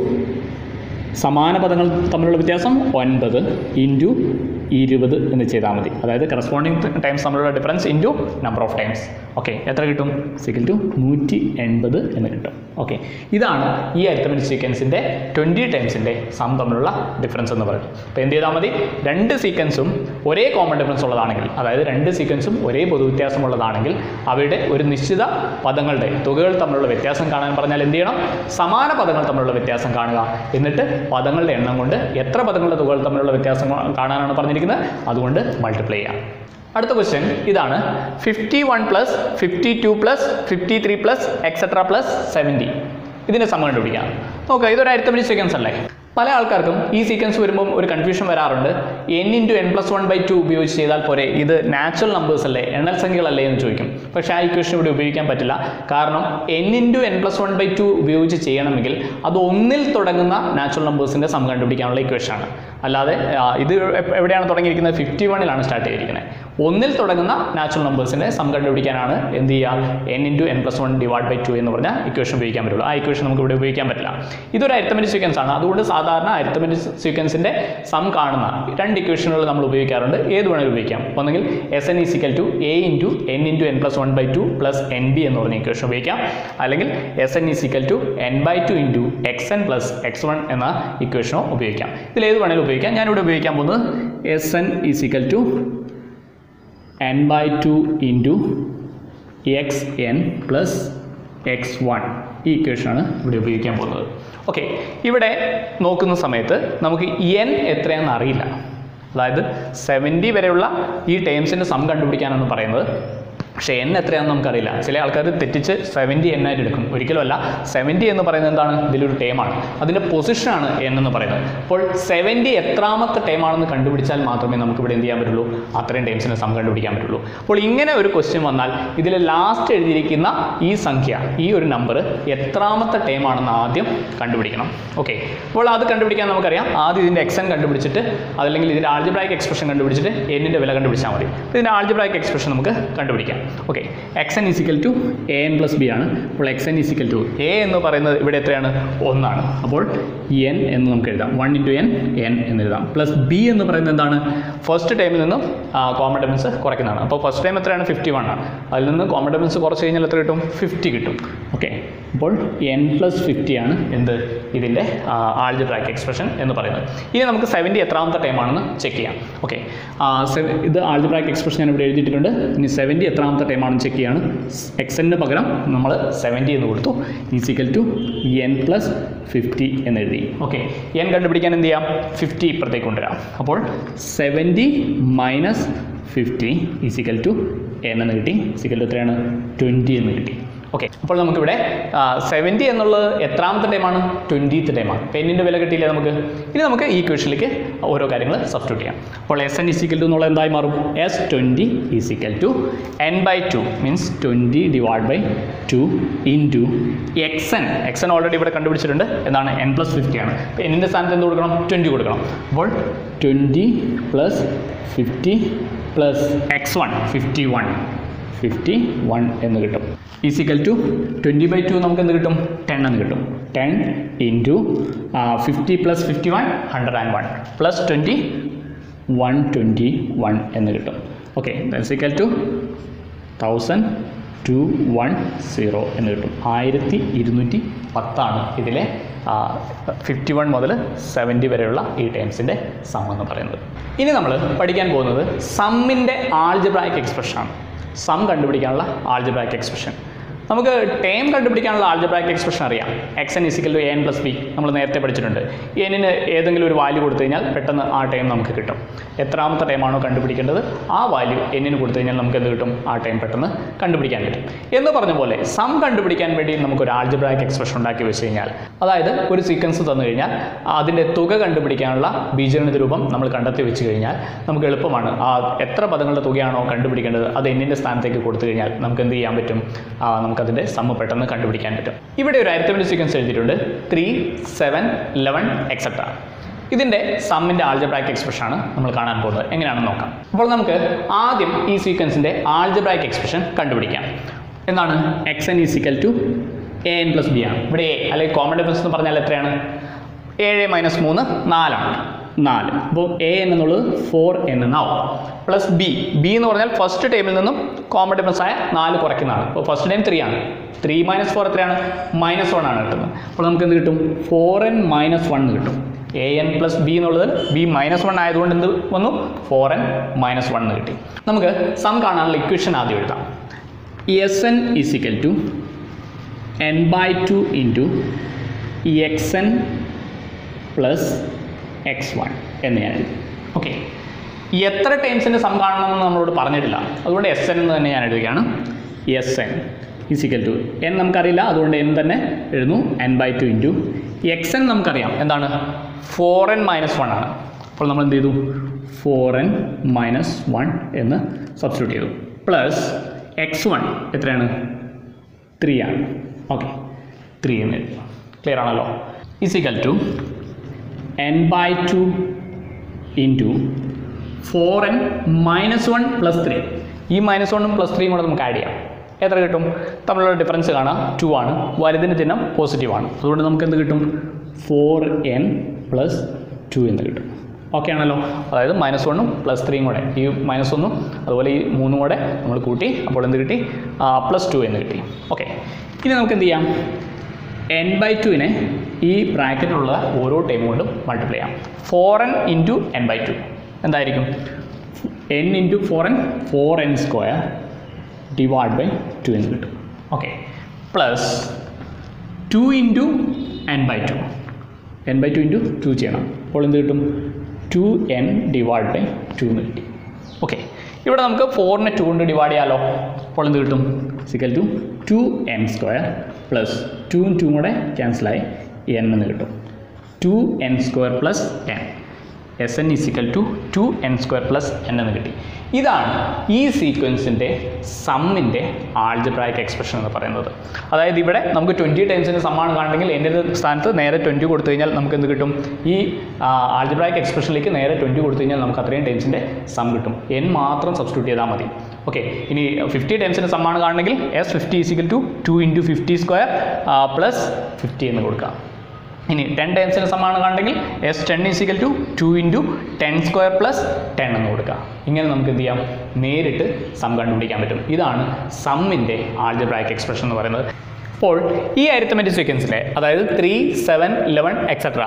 സമാന പദങ്ങൾ തമ്മിലുള്ള വ്യത്യാസം ഒൻപത് ഇൻറ്റു ഇരുപത് എന്ന് ചെയ്താൽ മതി അതായത് കറസ്പോണ്ടിങ് ടൈംസ് തമ്മിലുള്ള difference into number of terms okay എത്ര കിട്ടും സിക്കൽ ടു നൂറ്റി എൺപത് എന്ന് കിട്ടും ഓക്കെ ഇതാണ് ഈ അരിത്തമെറ്റിക് സീക്വൻസിൻ്റെ ട്വൻറ്റി ടൈംസിൻ്റെ സം തമ്മിലുള്ള ഡിഫറൻസ് എന്ന് പറയുന്നത് അപ്പോൾ എന്ത് ചെയ്താൽ മതി രണ്ട് സീക്വൻസും ഒരേ കോമൺ ഡിഫറൻസ് ഉള്ളതാണെങ്കിൽ അതായത് രണ്ട് സീക്വൻസും ഒരേ പൊതുവ്യത്യാസമുള്ളതാണെങ്കിൽ അവയുടെ ഒരു നിശ്ചിത പദങ്ങളുടെ തുകകൾ തമ്മിലുള്ള വ്യത്യാസം കാണാൻ പറഞ്ഞാൽ എന്ത് ചെയ്യണം സമാന പദങ്ങൾ തമ്മിലുള്ള വ്യത്യാസം കാണുക എന്നിട്ട് പദങ്ങളുടെ എണ്ണം കൊണ്ട് എത്ര പദങ്ങളുടെ തുകകൾ തമ്മിലുള്ള വ്യത്യാസം കാണാനാണ് പറഞ്ഞിരിക്കുന്നത് അതുകൊണ്ട് മൾട്ടിപ്ലൈ ചെയ്യാം അടുത്ത ക്വസ്റ്റ്യൻ ഇതാണ് fifty one plus fifty two plus fifty three plus etcetera plus seventy ഇതിൻ്റെ സമയം കണ്ടുപിടിക്കാം നോക്കുക ഇതൊരു അരിത്തമിനി സീക്വൻസ് അല്ലേ പല ആൾക്കാർക്കും ഈ സീക്വൻസ് വരുമ്പോൾ ഒരു കൺഫ്യൂഷൻ വരാറുണ്ട് n into n plus one by two ഉപയോഗിച്ച് ചെയ്താൽ പോരെ ഇത് നാച്ചുറൽ നമ്പേഴ്സ് അല്ലേ എണ്ണൽ സംഖ്യകളല്ലേ എന്ന് ചോദിക്കും പക്ഷേ ആ ഇക്വേഷൻ ഇവിടെ ഉപയോഗിക്കാൻ പറ്റില്ല കാരണം n into n plus one by two ഉപയോഗിച്ച് ചെയ്യണമെങ്കിൽ അത് ഒന്നിൽ തുടങ്ങുന്ന നാച്ചുറൽ നമ്പേഴ്സിൻ്റെ സം കണ്ടുപിടിക്കാനുള്ള ഇക്വേഷനാണ് അല്ലാതെ ആ, ഇത് എപ്പ- എവിടെയാണ് തുടങ്ങിയിരിക്കുന്നത് ഫിഫ്റ്റി വണ്ണിലാണ് സ്റ്റാർട്ട് ചെയ്തിരിക്കുന്നത് ഒന്നിൽ തുടങ്ങുന്ന നാച്ചുറൽ നമ്പേഴ്സിൻ്റെ സം കണ്ടുപിടിക്കാനാണ് എന്ത് ചെയ്യുക n into n plus one divide by two എന്ന് പറഞ്ഞാൽ ഇക്വേഷൻ ഉപയോഗിക്കാൻ പറ്റുള്ളൂ ആ ഇക്വേഷൻ നമുക്ക് ഇവിടെ ഉപയോഗിക്കാൻ പറ്റില്ല ഇതൊരു അരിത്തമെറ്റിക് സീക്വൻസ് ആണ് അതുകൊണ്ട് സാധാരണ അരിത്തമെറ്റിക് സീക്വൻസിൻ്റെ സം കാണുന്ന രണ്ട് ഇക്വേഷനുകൾ നമ്മൾ ഉപയോഗിക്കാറുണ്ട് ഏത് വേണമെങ്കിലും ഉപയോഗിക്കാം ഒന്നെങ്കിൽ s n is equal to a into n into n plus one by two plus n b എന്ന് പറഞ്ഞ ഇക്വേഷൻ ഉപയോഗിക്കാം അല്ലെങ്കിൽ s n is equal to n by two into x n plus x one എന്ന ഇക്വേഷനോ ഉപയോഗിക്കാം ഇതിൽ ഏത് വേണമെങ്കിലും ഉപയോഗിക്കാം ഞാനിവിടെ ഉപയോഗിക്കാൻ പോകുന്നത് s n is equal to n by two into x n plus x one ഈ ഇക്വേഷനാണ് ഇവിടെ ഉപയോഗിക്കാൻ പോകുന്നത് ഓക്കെ ഇവിടെ നോക്കുന്ന സമയത്ത് നമുക്ക് എൻ എത്രയാണെന്ന് അറിയില്ല അതായത് സെവൻറ്റി വരെയുള്ള ഈ ടേംസിൻ്റെ സം കണ്ടുപിടിക്കാനാണ് പറയുന്നത് പക്ഷേ എൻ എത്രയാണെന്ന് നമുക്കറിയില്ല ചില ആൾക്കാർ തെറ്റിച്ച് സെവൻറ്റി എൻ ആയിട്ട് എടുക്കും ഒരിക്കലുമല്ല സെവൻറ്റി എന്ന് പറയുന്നത് എന്താണ് ഇതിലൊരു ടേമാണ് അതിൻ്റെ പൊസിഷനാണ് എൻ എന്ന് പറയുന്നത് അപ്പോൾ സെവൻറ്റി എത്രാമത്തെ ടൈമാണെന്ന് കണ്ടുപിടിച്ചാൽ മാത്രമേ നമുക്ക് ഇവിടെ എന്ത് ചെയ്യാൻ പറ്റുള്ളൂ അത്രയും ടൈംസിന് സം കണ്ടുപിടിക്കാൻ പറ്റുള്ളൂ അപ്പോൾ ഇങ്ങനെ ഒരു ക്വസ്റ്റ്യൻ വന്നാൽ ഇതിൽ ലാസ്റ്റ് എഴുതിയിരിക്കുന്ന ഈ സംഖ്യ ഈ ഒരു നമ്പർ എത്രാമത്തെ ടൈമാണെന്ന് ആദ്യം കണ്ടുപിടിക്കണം ഓക്കെ അപ്പോൾ അത് കണ്ടുപിടിക്കാൻ നമുക്കറിയാം ആദ്യം ഇതിൻ്റെ എക്സൻ കണ്ടുപിടിച്ചിട്ട് അതല്ലെങ്കിൽ ഇതിൻ്റെ ആൾജിബ്രായിക് എക്സ്പ്രഷൻ കണ്ടുപിടിച്ചിട്ട് എന്നിൻ്റെ വില കണ്ടുപിടിച്ചാൽ മതി ഇതിൻ്റെ ആൾജിബ്രായിക് എക്സ്പ്രഷൻ നമുക്ക് കണ്ടുപിടിക്കാം okay x n is equal to a n plus b ആണ് അപ്പോൾ x n is equal to a എന്ന് പറയുന്നത് ഇവിടെ എത്രയാണ് ഒന്നാണ് അപ്പോൾ എൻ എന്ന് നമുക്ക് എഴുതാം വൺ ഇൻറ്റു എൻ എൻ എന്ന് എഴുതാം പ്ലസ് ബി എന്ന് പറയുന്നത് എന്താണ് ഫസ്റ്റ് ടൈമിൽ നിന്നും കോമൺ ഡിഫറൻസ് കുറയ്ക്കുന്നതാണ് അപ്പോൾ ഫസ്റ്റ് ടൈം എത്രയാണ് ഫിഫ്റ്റി വൺ ആണ് അതിൽ നിന്ന് കോമൺ ഡിഫറൻസ് കുറച്ച് കഴിഞ്ഞാൽ എത്ര കിട്ടും ഫിഫ്റ്റി കിട്ടും ഓക്കെ അപ്പോൾ എൻ പ്ലസ് ഫിഫ്റ്റി ആണ് എന്ത് ഇതിൻ്റെ ആൾജിബ്രാക്ക് എക്സ്പ്രഷൻ എന്ന് പറയുന്നത് ഇനി നമുക്ക് സെവൻറ്റി എത്രാമത്തെ ടൈമാണെന്ന് ചെക്ക് ചെയ്യാം ഓക്കെ ഇത് ആൾജിബ്രാക്ക് എക്സ്പ്രഷൻ ഞാൻ ഇവിടെ എഴുതിയിട്ടുണ്ട് ഇനി സെവൻറ്റി എത്രാമത്തെ ടൈമാണെന്ന് ചെക്ക് ചെയ്യാണ് എക്സന് പകരം നമ്മൾ സെവൻറ്റി എന്ന് കൊടുത്തു is equal to n plus fifty എന്ന് എഴുതി ഓക്കെ എൻ കണ്ടുപിടിക്കാൻ എന്ത് ചെയ്യാം ഫിഫ്റ്റി ഇപ്പുറത്തേക്ക് കൊണ്ടുവരാം അപ്പോൾ seventy minus fifty is equal to n എന്ന് കിട്ടി ഈസിക്കൽ ടു എത്രയാണ് ട്വൻറ്റി എന്ന് കിട്ടി ഓക്കെ അപ്പോൾ നമുക്കിവിടെ സെവൻറ്റി എന്നുള്ളത് എത്രാമത്തെ ടൈമാണ് ട്വൻറ്റീത്ത് ടൈമാണ് പെന്നിൻ്റെ വില കിട്ടിയില്ലേ നമുക്ക് ഇനി നമുക്ക് ഈ ക്വസ്റ്റിലേക്ക് ഓരോ കാര്യങ്ങൾ സബ്സ്റ്റിറ്റ്യൂട്ട് ചെയ്യാം അപ്പോൾ എസ് എൻ ഇസിക്കൽ ടു എന്നുള്ളത് എന്തായി മാറും s twenty is equal to n by two means twenty divide by two into x n x n already ഇവിടെ കണ്ടുപിടിച്ചിട്ടുണ്ട് എന്താണ് എൻ പ്ലസ് ഫിഫ്റ്റി ആണ് അപ്പോൾ എന്നിൻ്റെ സ്ഥാനത്ത് എന്ത് കൊടുക്കണം ട്വൻറ്റി കൊടുക്കണം അപ്പോൾ twenty plus fifty plus x one fifty one fifty one എന്ന് കിട്ടും is equal to twenty by two നമുക്ക് എന്ത് കിട്ടും ടെൻ എന്ന് കിട്ടും ten into fifty plus fifty one hundred and one plus twenty one twenty one എന്ന് കിട്ടും okay is equal to thousand two one zero എന്ന് കിട്ടും ആയിരത്തി ഇരുന്നൂറ്റി പത്താണ് ഇതിലെ ഫിഫ്റ്റി വൺ മുതൽ സെവൻറ്റി വരെയുള്ള ഈ ടൈംസിൻ്റെ സം എന്ന് പറയുന്നത് ഇനി നമ്മൾ പഠിക്കാൻ പോകുന്നത് സമ്മിൻ്റെ ആൾജിബ്രായിക് എക്സ്പ്രഷനാണ് സം കണ്ടുപിടിക്കാനുള്ള ആൾജിബ്രായിക് എക്സ്പ്രഷൻ നമുക്ക് ടേം കണ്ടുപിടിക്കാനുള്ള ആൾജിബ്രായിക് എക്സ്പ്രഷൻ അറിയാം x n is equal to n plus b നമ്മൾ നേരത്തെ പഠിച്ചിട്ടുണ്ട് എന്നിന് ഏതെങ്കിലും ഒരു വാല്യൂ കൊടുത്തു കഴിഞ്ഞാൽ പെട്ടെന്ന് ആ ടൈം നമുക്ക് കിട്ടും എത്രാമത്തെ ടൈമാണോ കണ്ടുപിടിക്കേണ്ടത് ആ വാല്യൂ എന്നിന് കൊടുത്തു കഴിഞ്ഞാൽ നമുക്ക് എന്ത് കിട്ടും ആ ടൈം പെട്ടെന്ന് കണ്ടുപിടിക്കാൻ പറ്റും എന്ന് പറഞ്ഞ പോലെ സം കണ്ടുപിടിക്കാൻ വേണ്ടി നമുക്ക് ഒരു ആൾജിബ്രായിക് എക്സ്പ്രഷൻ ഉണ്ടാക്കി വെച്ച് കഴിഞ്ഞാൽ അതായത് ഒരു സീക്വൻസ് തന്നു കഴിഞ്ഞാൽ അതിൻ്റെ തുക കണ്ടുപിടിക്കാനുള്ള ബീജഗണിത രൂപം നമ്മൾ കണ്ടെത്തി വെച്ച് കഴിഞ്ഞാൽ നമുക്ക് എളുപ്പമാണ് ആ എത്ര പദങ്ങളുടെ തുകയാണോ കണ്ടുപിടിക്കേണ്ടത് അത് എന്നിൻ്റെ സ്ഥാനത്തേക്ക് കൊടുത്തു കഴിഞ്ഞാൽ നമുക്ക് എന്ത് ചെയ്യാൻ പറ്റും ആ, നമുക്കതിൻ്റെ സമ്മ് പെട്ടെന്ന് കണ്ടുപിടിക്കാൻ പറ്റും ഇവിടെ ഒരു അരിത്തമെന്റ് സീക്വൻസ് എഴുതിയിട്ടുണ്ട് ത്രീ സെവൻ ലെവൻ എക്സെട്ര ഇതിൻ്റെ സമ്മിൻ്റെ ആൾജബ്രായിക് എക്സ്പ്രഷൻ ആണ് നമ്മൾ കാണാൻ പോകുന്നത് എങ്ങനെയാണെന്ന് നോക്കാം അപ്പോൾ നമുക്ക് ആദ്യം ഈ സീക്വൻസിൻ്റെ ആൾജബ്രായിക് എക്സ്പ്രഷൻ കണ്ടുപിടിക്കാം എന്താണ് x n is equal to a n plus b ആണ് ഇവിടെ എ അല്ലെങ്കിൽ കോമൺ ഡിഫറൻസ് എന്ന് പറഞ്ഞാൽ എത്രയാണ് ഏഴ് മൈനസ് മൂന്ന് നാലാണ് നാല് അപ്പോൾ എ എൻ എന്നുള്ളത് ഫോർ എൻ എന്നാവും പ്ലസ് ബി ബി എന്ന് പറഞ്ഞാൽ ഫസ്റ്റ് ടൈമിൽ നിന്നും കോമൺ ഡിഫറൻസ് ആയ നാല് കുറയ്ക്കുന്നതാണ് അപ്പോൾ ഫസ്റ്റ് ടൈം ത്രീ ആണ് ത്രീ മൈനസ് ഫോർ എത്രയാണ് മൈനസ് വൺ ആണ് കിട്ടുന്നത് അപ്പോൾ നമുക്ക് എന്ത് കിട്ടും ഫോർ എൻ മൈനസ് വൺ എന്ന് കിട്ടും എ എൻ പ്ലസ് ബി എന്നുള്ളത് ബി മൈനസ് വൺ ആയതുകൊണ്ട് എന്ത് വന്നു ഫോർ എൻ മൈനസ് വൺ എന്ന് കിട്ടി നമുക്ക് സം കാണാനുള്ള ഇക്വേഷൻ ആദ്യം എഴുതാം s n is equal to n by two into x n plus x one എന്ന് ഞാൻ എഴുതി ഓക്കെ എത്ര ടൈംസിൻ്റെ സം കാണണമെന്ന് നമ്മളോട് പറഞ്ഞിട്ടില്ല അതുകൊണ്ട് എസ് എൻ എന്ന് തന്നെ ഞാൻ എഴുതുകയാണ് s n is equal to n നമുക്കറിയില്ല അതുകൊണ്ട് എൻ തന്നെ എഴുതുന്നു n by two into x n നമുക്കറിയാം എന്താണ് ഫോർ എൻ മൈനസ് വൺ ആണ് അപ്പോൾ നമ്മൾ എന്ത് ചെയ്തു ഫോർ എൻ മൈനസ് വൺ എന്ന് സബ്സ്റ്റിറ്റ്യൂട്ട് ചെയ്തു പ്ലസ് എക്സ് വൺ എത്രയാണ് ത്രീ ആണ് ഓക്കെ ത്രീ എന്ന് എഴുതി ക്ലിയർ ആണല്ലോ is equal to n by two into four n minus one plus three ഈ മൈനസ് വണ്ണും പ്ലസ് ത്രീയും കൂടെ നമുക്ക് ആഡ് ചെയ്യാം എത്ര കിട്ടും തമ്മിലുള്ള ഡിഫറൻസ് കാണാം ടു ആണ് വലുതിൻ്റെ ചിഹ്നം പോസിറ്റീവ് ആണ് അതുകൊണ്ട് നമുക്ക് എന്ത് കിട്ടും ഫോർ എൻ പ്ലസ് ടു എന്ന് കിട്ടും ഓക്കെ ആണല്ലോ അതായത് മൈനസ് വണ്ണും പ്ലസ് ത്രീയും കൂടെ ഈ മൈനസ് ഒന്നും അതുപോലെ ഈ മൂന്നും കൂടെ നമ്മൾ കൂട്ടി അപ്പോൾ എന്ത് കിട്ടി പ്ലസ് ടു എന്ന് കിട്ടി ഓക്കെ ഇനി നമുക്ക് എന്ത് ചെയ്യാം എൻ ബൈ ടുവിനെ ഈ ബ്രാക്കറ്റിലുള്ള ഓരോ ടൈം കൊണ്ടും മൾട്ടിപ്ലൈ ചെയ്യാം four n into n by two എന്തായിരിക്കും n into four n four n square divide by two എന്ന് കിട്ടും okay plus two into n by two n by two into two ചെയ്യണം അപ്പോൾ എന്ത് കിട്ടും two n divide by two എന്ന് കിട്ടി okay ഇവിടെ നമുക്ക് ഫോറിനെ ടു കൊണ്ട് ഡിവൈഡ് ചെയ്യാമല്ലോ അപ്പോൾ എന്ത് കിട്ടും is equal to two n square plus ടൂവും ടൂവും കൂടെ ക്യാൻസലായി എൻ എന്ന് കിട്ടും two n square plus n s n is equal to two n square plus n എന്ന് കിട്ടി ഇതാണ് ഈ സീക്വൻസിൻ്റെ സമ്മിൻ്റെ ആൾജിബ്രായിക് എക്സ്പ്രഷൻ എന്ന് പറയുന്നത് അതായത് ഇവിടെ നമുക്ക് ട്വൻറ്റി ടൈംസിൻ്റെ സമ്മാണ് കാണണമെങ്കിൽ എൻ്റെ സ്ഥാനത്ത് നേരെ ട്വൻറ്റി കൊടുത്തു കഴിഞ്ഞാൽ നമുക്ക് എന്ത് കിട്ടും ഈ ആൾജിബ്രായിക് എക്സ്പ്രഷനിലേക്ക് നേരെ ട്വൻറ്റി കൊടുത്തു കഴിഞ്ഞാൽ നമുക്ക് അത്രയും ടൈംസിൻ്റെ സം കിട്ടും എൻ മാത്രം സബ്സ്റ്റിറ്റ്യൂട്ട് ചെയ്താൽ മതി ഓക്കെ ഇനി ഫിഫ്റ്റി ടൈംസിൻ്റെ സമ്മാണ് കാണണമെങ്കിൽ s fifty is equal to two into fifty square plus fifty എന്ന് കൊടുക്കാം ഇനി ടെൻ ടൈംസിന് സമാണ് കണ്ടെങ്കിൽ s ten is equal to two into ten square plus ten എന്ന് കൊടുക്കാം ഇങ്ങനെ നമുക്ക് എന്ത് ചെയ്യാം നേരിട്ട് സം കണ്ടുപിടിക്കാൻ പറ്റും ഇതാണ് സമ്മിൻ്റെ ആൾജബ്രായിക് എക്സ്പ്രഷൻ എന്ന് പറയുന്നത് അപ്പോൾ ഈ അരിത്തമെറ്റിക് സീക്വൻസിലെ അതായത് ത്രീ സെവൻ ഇലവൻ എക്സെട്ര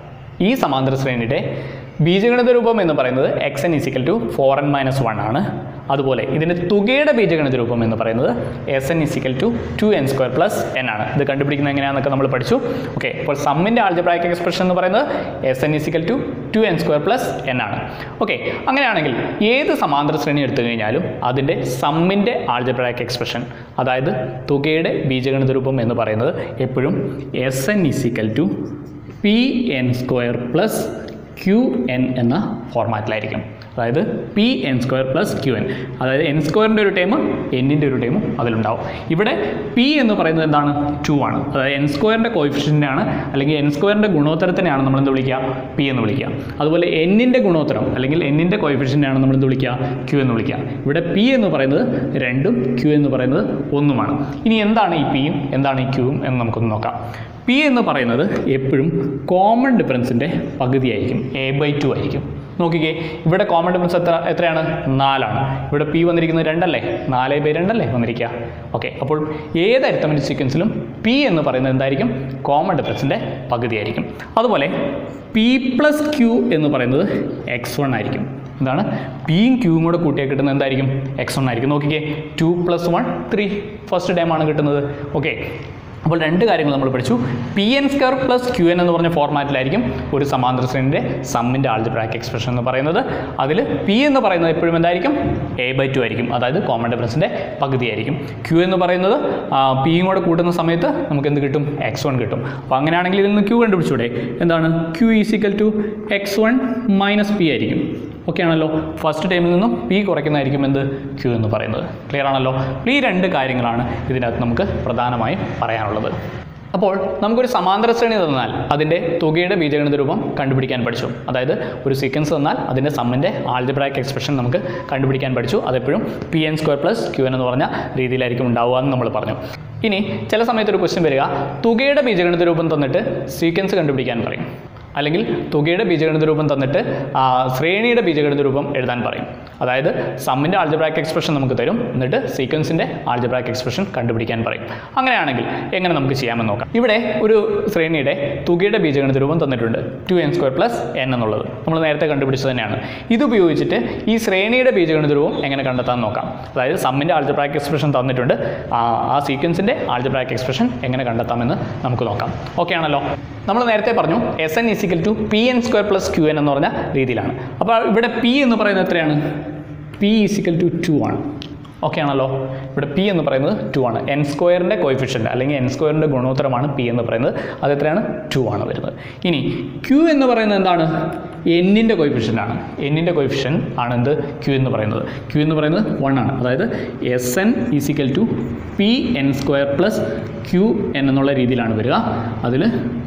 ഈ സമാന്തര ശ്രേണിയുടെ ബീജഗണിത രൂപം എന്ന് പറയുന്നത് x n is equal to four n minus one ആണ് അതുപോലെ ഇതിൻ്റെ തുകയുടെ ബീജഗണിത രൂപം എന്ന് പറയുന്നത് s n is equal to two n square plus n ആണ് ഇത് കണ്ടുപിടിക്കുന്നത് എങ്ങനെയാണെന്നൊക്കെ നമ്മൾ പഠിച്ചു ഓക്കെ അപ്പോൾ സമ്മിൻ്റെ ആൾജബ്രായിക് എക്സ്പ്രഷൻ എന്ന് പറയുന്നത് s n is equal to two n square plus n ആണ് ഓക്കെ അങ്ങനെയാണെങ്കിൽ ഏത് സമാന്തര ശ്രേണി എടുത്തു കഴിഞ്ഞാലും അതിൻ്റെ സമ്മിൻ്റെ ആൾജബ്രായിക് എക്സ്പ്രഷൻ അതായത് തുകയുടെ ബീജഗണിത രൂപം എന്ന് പറയുന്നത് എപ്പോഴും s n is equal to p n square plus q n എന്ന ഫോർമാറ്റിലായിരിക്കും അതായത് p n square plus q n അതായത് എൻ സ്ക്വയറിൻ്റെ ഒരു ടൈം എന്നിൻ്റെ ഒരു ടൈമും അതിലുണ്ടാവും ഇവിടെ പി എന്ന് പറയുന്നത് എന്താണ് ടു ആണ് അതായത് എൻ സ്ക്വയറിൻ്റെ കോയിഫിഷ്യൻ്റാണ് അല്ലെങ്കിൽ എൻ സ്ക്വയറിൻ്റെ ഗുണോത്തരത്തിനെയാണ് നമ്മൾ എന്ത് വിളിക്കുക പി എന്ന് വിളിക്കുക അതുപോലെ എന്നിൻ്റെ ഗുണോത്തരം അല്ലെങ്കിൽ എന്നിൻ്റെ കോയിഫിഷ്യൻ്റാണ് നമ്മൾ എന്ത് വിളിക്കുക ക്യു എന്ന് വിളിക്കുക ഇവിടെ പി എന്ന് പറയുന്നത് രണ്ടും ക്യു എന്ന് പറയുന്നത് ഒന്നുമാണ് ഇനി എന്താണ് ഈ പിയും എന്താണ് ഈ ക്യൂവും എന്ന് നമുക്കൊന്ന് നോക്കാം പി എന്ന് പറയുന്നത് എപ്പോഴും കോമൺ ഡിഫറൻസിൻ്റെ പകുതിയായിരിക്കും എ ബൈ ടു ആയിരിക്കും നോക്കിക്കേ ഇവിടെ കോമൺ ഡിഫറൻസ് എത്ര എത്രയാണ് നാലാണ് ഇവിടെ പി വന്നിരിക്കുന്നത് രണ്ടല്ലേ നാല് ബൈ രണ്ടല്ലേ വന്നിരിക്കുക ഓക്കെ അപ്പോൾ ഏത് അരിത്തമെറ്റിക് സീക്വൻസിലും പി എന്ന് പറയുന്നത് എന്തായിരിക്കും കോമൺ ഡിഫറൻസിൻ്റെ പകുതിയായിരിക്കും അതുപോലെ പി പ്ലസ് ക്യൂ എന്ന് പറയുന്നത് എക്സ് വൺ ആയിരിക്കും എന്താണ് പിയും ക്യൂവും കൂടെ കൂട്ടിയാൽ കിട്ടുന്നത് എന്തായിരിക്കും എക്സ് വൺ ആയിരിക്കും നോക്കിക്കേ two plus one three first term ആണ് കിട്ടുന്നത് ഓക്കെ അപ്പോൾ രണ്ട് കാര്യങ്ങൾ നമ്മൾ പഠിച്ചു p n square plus q n എന്ന് പറഞ്ഞ ഫോർമാറ്റിലായിരിക്കും ഒരു സമാന്തര ശ്രേണിൻ്റെ സമ്മിൻ്റെ ആൾജിബ്രാക്ക് എക്സ്പ്രഷൻ എന്ന് പറയുന്നത് അതിൽ പി എന്ന് പറയുന്നത് എപ്പോഴും എന്തായിരിക്കും എ ബൈ ടു ആയിരിക്കും അതായത് കോമൺ ഡിഫറൻസിൻ്റെ പകുതിയായിരിക്കും ക്യു എന്ന് പറയുന്നത് പിയും കൂടെ കൂട്ടുന്ന സമയത്ത് നമുക്ക് എന്ത് കിട്ടും എക്സ് വൺ കിട്ടും അപ്പോൾ അങ്ങനെയാണെങ്കിൽ ഇതിൽ നിന്ന് ക്യൂ കണ്ടുപിടിച്ചൂടെ എന്താണ് q is equal to x one minus p ആയിരിക്കും ഓക്കെ ആണല്ലോ ഫസ്റ്റ് ടൈമിൽ നിന്നും പി കുറയ്ക്കുന്നതായിരിക്കും എന്ത് ക്യൂ എന്ന് പറയുന്നത് ക്ലിയർ ആണല്ലോ അപ്പോൾ ഈ രണ്ട് കാര്യങ്ങളാണ് ഇതിനകത്ത് നമുക്ക് പ്രധാനമായും പറയാനുള്ളത് അപ്പോൾ നമുക്കൊരു സമാന്തര ശ്രേണി തന്നാൽ അതിൻ്റെ തുകയുടെ ബീജഗണിത രൂപം കണ്ടുപിടിക്കാൻ പഠിച്ചു അതായത് ഒരു സീക്വൻസ് തന്നാൽ അതിൻ്റെ സമ്മിൻ്റെ ആൾജിബ്രായിക് എക്സ്പ്രഷൻ നമുക്ക് കണ്ടുപിടിക്കാൻ പഠിച്ചു അതെപ്പോഴും p n square plus q n എന്ന് പറഞ്ഞ രീതിയിലായിരിക്കും ഉണ്ടാവുക എന്ന് നമ്മൾ പറഞ്ഞു ഇനി ചില സമയത്ത് ഒരു ക്വസ്റ്റ്യൻ വരിക തുകയുടെ ബീജഗണിത രൂപം തന്നിട്ട് സീക്വൻസ് കണ്ടുപിടിക്കാൻ പറയും അല്ലെങ്കിൽ തുകയുടെ ബീജഗണിത രൂപം തന്നിട്ട് ആ, ശ്രേണിയുടെ ബീജഗണിത രൂപം എഴുതാൻ പറയും അതായത് സമ്മിൻ്റെ ആൾജബ്രാക്ക് എക്സ്പ്രഷൻ നമുക്ക് തരും എന്നിട്ട് സീക്വൻസിൻ്റെ ആൾജബ്രാക്ക് എക്സ്പ്രഷൻ കണ്ടുപിടിക്കാൻ പറയും അങ്ങനെയാണെങ്കിൽ എങ്ങനെ നമുക്ക് ചെയ്യാമെന്ന് നോക്കാം ഇവിടെ ഒരു ശ്രേണിയുടെ തുകയുടെ ബീജഗണിത രൂപം തന്നിട്ടുണ്ട് two n square plus n എന്നുള്ളത് നമ്മൾ നേരത്തെ കണ്ടുപിടിച്ചത് തന്നെയാണ് ഇത് ഉപയോഗിച്ചിട്ട് ഈ ശ്രേണിയുടെ ബീജഗണിത രൂപം എങ്ങനെ കണ്ടെത്താൻ നോക്കാം അതായത് സമ്മിൻ്റെ ആൾജബ്രാക്ക് എക്സ്പ്രഷൻ തന്നിട്ടുണ്ട് ആ ആ സീക്വൻസിൻ്റെ ആൾജബ്രാക്ക് എക്സ്പ്രഷൻ എങ്ങനെ കണ്ടെത്താമെന്ന് നമുക്ക് നോക്കാം ഓക്കെ ആണല്ലോ നമ്മൾ നേരത്തെ പറഞ്ഞു s n is equal to p n square plus q n എന്ന് പറഞ്ഞ രീതിയിലാണ് അപ്പോൾ ഇവിടെ പി എന്ന് പറയുന്നത് എത്രയാണ് പി ഇസിക്കൽ ടു ടു ആണ് ഓക്കെ ആണല്ലോ ഇവിടെ പി എന്ന് പറയുന്നത് ടു ആണ് എൻ സ്ക്വയറിൻ്റെ കോയിഫിഷ്യൻ്റ് അല്ലെങ്കിൽ എൻ സ്ക്വയറിൻ്റെ ഗുണോത്തരമാണ് പി എന്ന് പറയുന്നത് അത് എത്രയാണ് ടു ആണ് വരുന്നത് ഇനി ക്യു എന്ന് പറയുന്നത് എന്താണ് എന്നിൻ്റെ കോയിഫിഷ്യൻ്റ് ആണ് എന്നിൻ്റെ കോയിഫിഷ്യൻ ആണ് എന്ത് ക്യു എന്ന് പറയുന്നത് ക്യു എന്ന് പറയുന്നത് വൺ ആണ് അതായത് s n is equal to p n square plus q n എന്നുള്ള രീതിയിലാണ് വരിക അതിൽ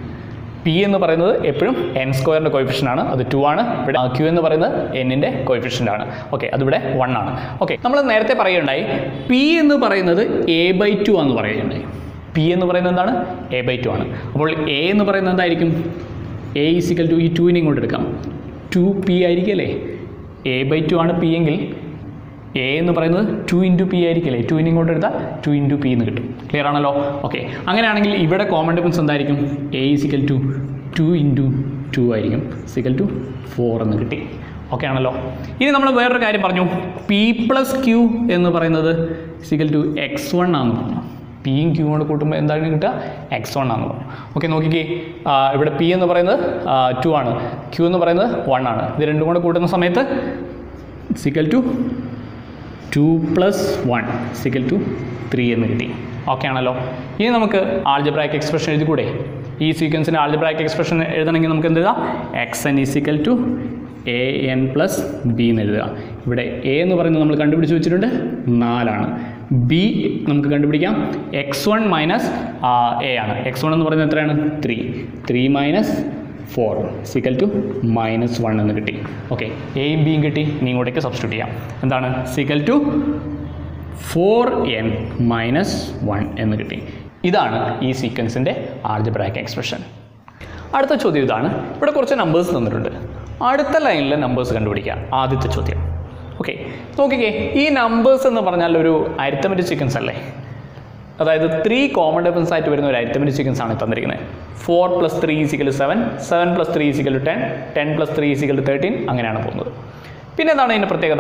പി എന്ന് പറയുന്നത് എപ്പോഴും എൻ സ്ക്വയറിൻ്റെ കോയിഫിഷ്യൻ ആണ് അത് ടു ആണ് ഇവിടെ ക്യൂ എന്ന് പറയുന്നത് എന്നിൻ്റെ കോയിഫിഷ്യൻ്റ് ആണ് ഓക്കെ അതിവിടെ വൺ ആണ് ഓക്കെ നമ്മൾ നേരത്തെ പറയുകയുണ്ടായി പി എന്ന് പറയുന്നത് എ ബൈ ടു ആണെന്ന് പറയുകയുണ്ടായി പി എന്ന് പറയുന്നത് എന്താണ് എ ബൈ ടു ആണ് അപ്പോൾ എ എന്ന് പറയുന്നത് എന്തായിരിക്കും എ ഈസിക്കൽ ടു ഈ ടുവിനെ ഇങ്ങോട്ട് എടുക്കാം ടു പി ആയിരിക്കും അല്ലേ എ ബൈ ടു ആണ് പി എങ്കിൽ എ എന്ന് പറയുന്നത് ടു ഇൻറ്റു പി ആയിരിക്കില്ലേ ടു ഇങ്ങോട്ട് എടുത്താൽ ടു ഇൻറ്റു പി എന്ന് കിട്ടും ക്ലിയർ ആണല്ലോ ഓക്കെ അങ്ങനെയാണെങ്കിൽ ഇവിടെ കോമൺ ഡിഫറൻസ് എന്തായിരിക്കും a is equal to two into two ആയിരിക്കും സിക്കൽ ടു ഫോർ എന്ന് കിട്ടി ഓക്കെ ആണല്ലോ ഇനി നമ്മൾ വേറൊരു കാര്യം പറഞ്ഞു പി പ്ലസ് ക്യൂ എന്ന് പറയുന്നത് സിക്കൽ ടു എക്സ് വൺ ആണെന്ന് പറഞ്ഞു പിയും ക്യൂ കൊണ്ട് കൂട്ടുമ്പോൾ എന്താണ് കിട്ടുക എക്സ് വൺ ആണെന്ന് പറഞ്ഞു ഓക്കെ നോക്കിക്കേ ആ, ഇവിടെ പി എന്ന് പറയുന്നത് ടു ആണ് ക്യൂ എന്ന് പറയുന്നത് വൺ ആണ് ഇത് രണ്ടും കൂടെ കൂട്ടുന്ന സമയത്ത് is equal to two plus one is equal to three എന്ന് കിട്ടി ഓക്കെ ആണല്ലോ ഇനി നമുക്ക് ആൾജബ്രാക്ക് എക്സ്പ്രഷൻ എഴുതിക്കൂടെ ഈ സീക്വൻസിൻ്റെ ആൾജബ്രാക്ക് എക്സ്പ്രഷൻ എഴുതണമെങ്കിൽ നമുക്ക് എന്ത് എഴുതാം x n is equal to a n plus b എന്ന് എഴുതുക ഇവിടെ എ എന്ന് പറയുന്നത് നമ്മൾ കണ്ടുപിടിച്ച് വെച്ചിട്ടുണ്ട് നാലാണ് ബി നമുക്ക് കണ്ടുപിടിക്കാം എക്സ് വൺ മൈനസ് എ ആണ് എക്സ് വൺ എന്ന് പറയുന്നത് എത്രയാണ് three three minus four is equal to minus one എന്ന് കിട്ടി ഓക്കെ എയും ബിയും കിട്ടി ഇനി ഇങ്ങോട്ടേക്ക് സബ്സ്റ്റിറ്റ്യൂട്ട് ചെയ്യാം എന്താണ് is equal to four n minus one എന്ന് കിട്ടി ഇതാണ് ഈ സീക്വൻസിൻ്റെ ആൾജബ്രാക്ക് എക്സ്പ്രഷൻ അടുത്ത ചോദ്യം ഇതാണ് ഇവിടെ കുറച്ച് നമ്പേഴ്സ് തന്നിട്ടുണ്ട് അടുത്ത ലൈനിലെ നമ്പേഴ്സ് കണ്ടുപിടിക്കുക ആദ്യത്തെ ചോദ്യം ഓക്കെ നോക്കിക്കേ ഈ നമ്പേഴ്സ് എന്ന് പറഞ്ഞാൽ ഒരു അരിത്തമെറ്റിക് സീക്വൻസ് അല്ലേ അതായത് ത്രീ കോമൺ ഡിഫറൻസ് ആയിട്ട് വരുന്ന ഒരു അരിത്തമെറ്റിക് സീക്വൻസ് ആണ് തന്നിരിക്കുന്നത് four plus three is equal seven seven plus three is equal to ten ten plus three is equal to thirteen അങ്ങനെയാണ് പോകുന്നത് പിന്നെ എന്താണ് അതിൻ്റെ പ്രത്യേകത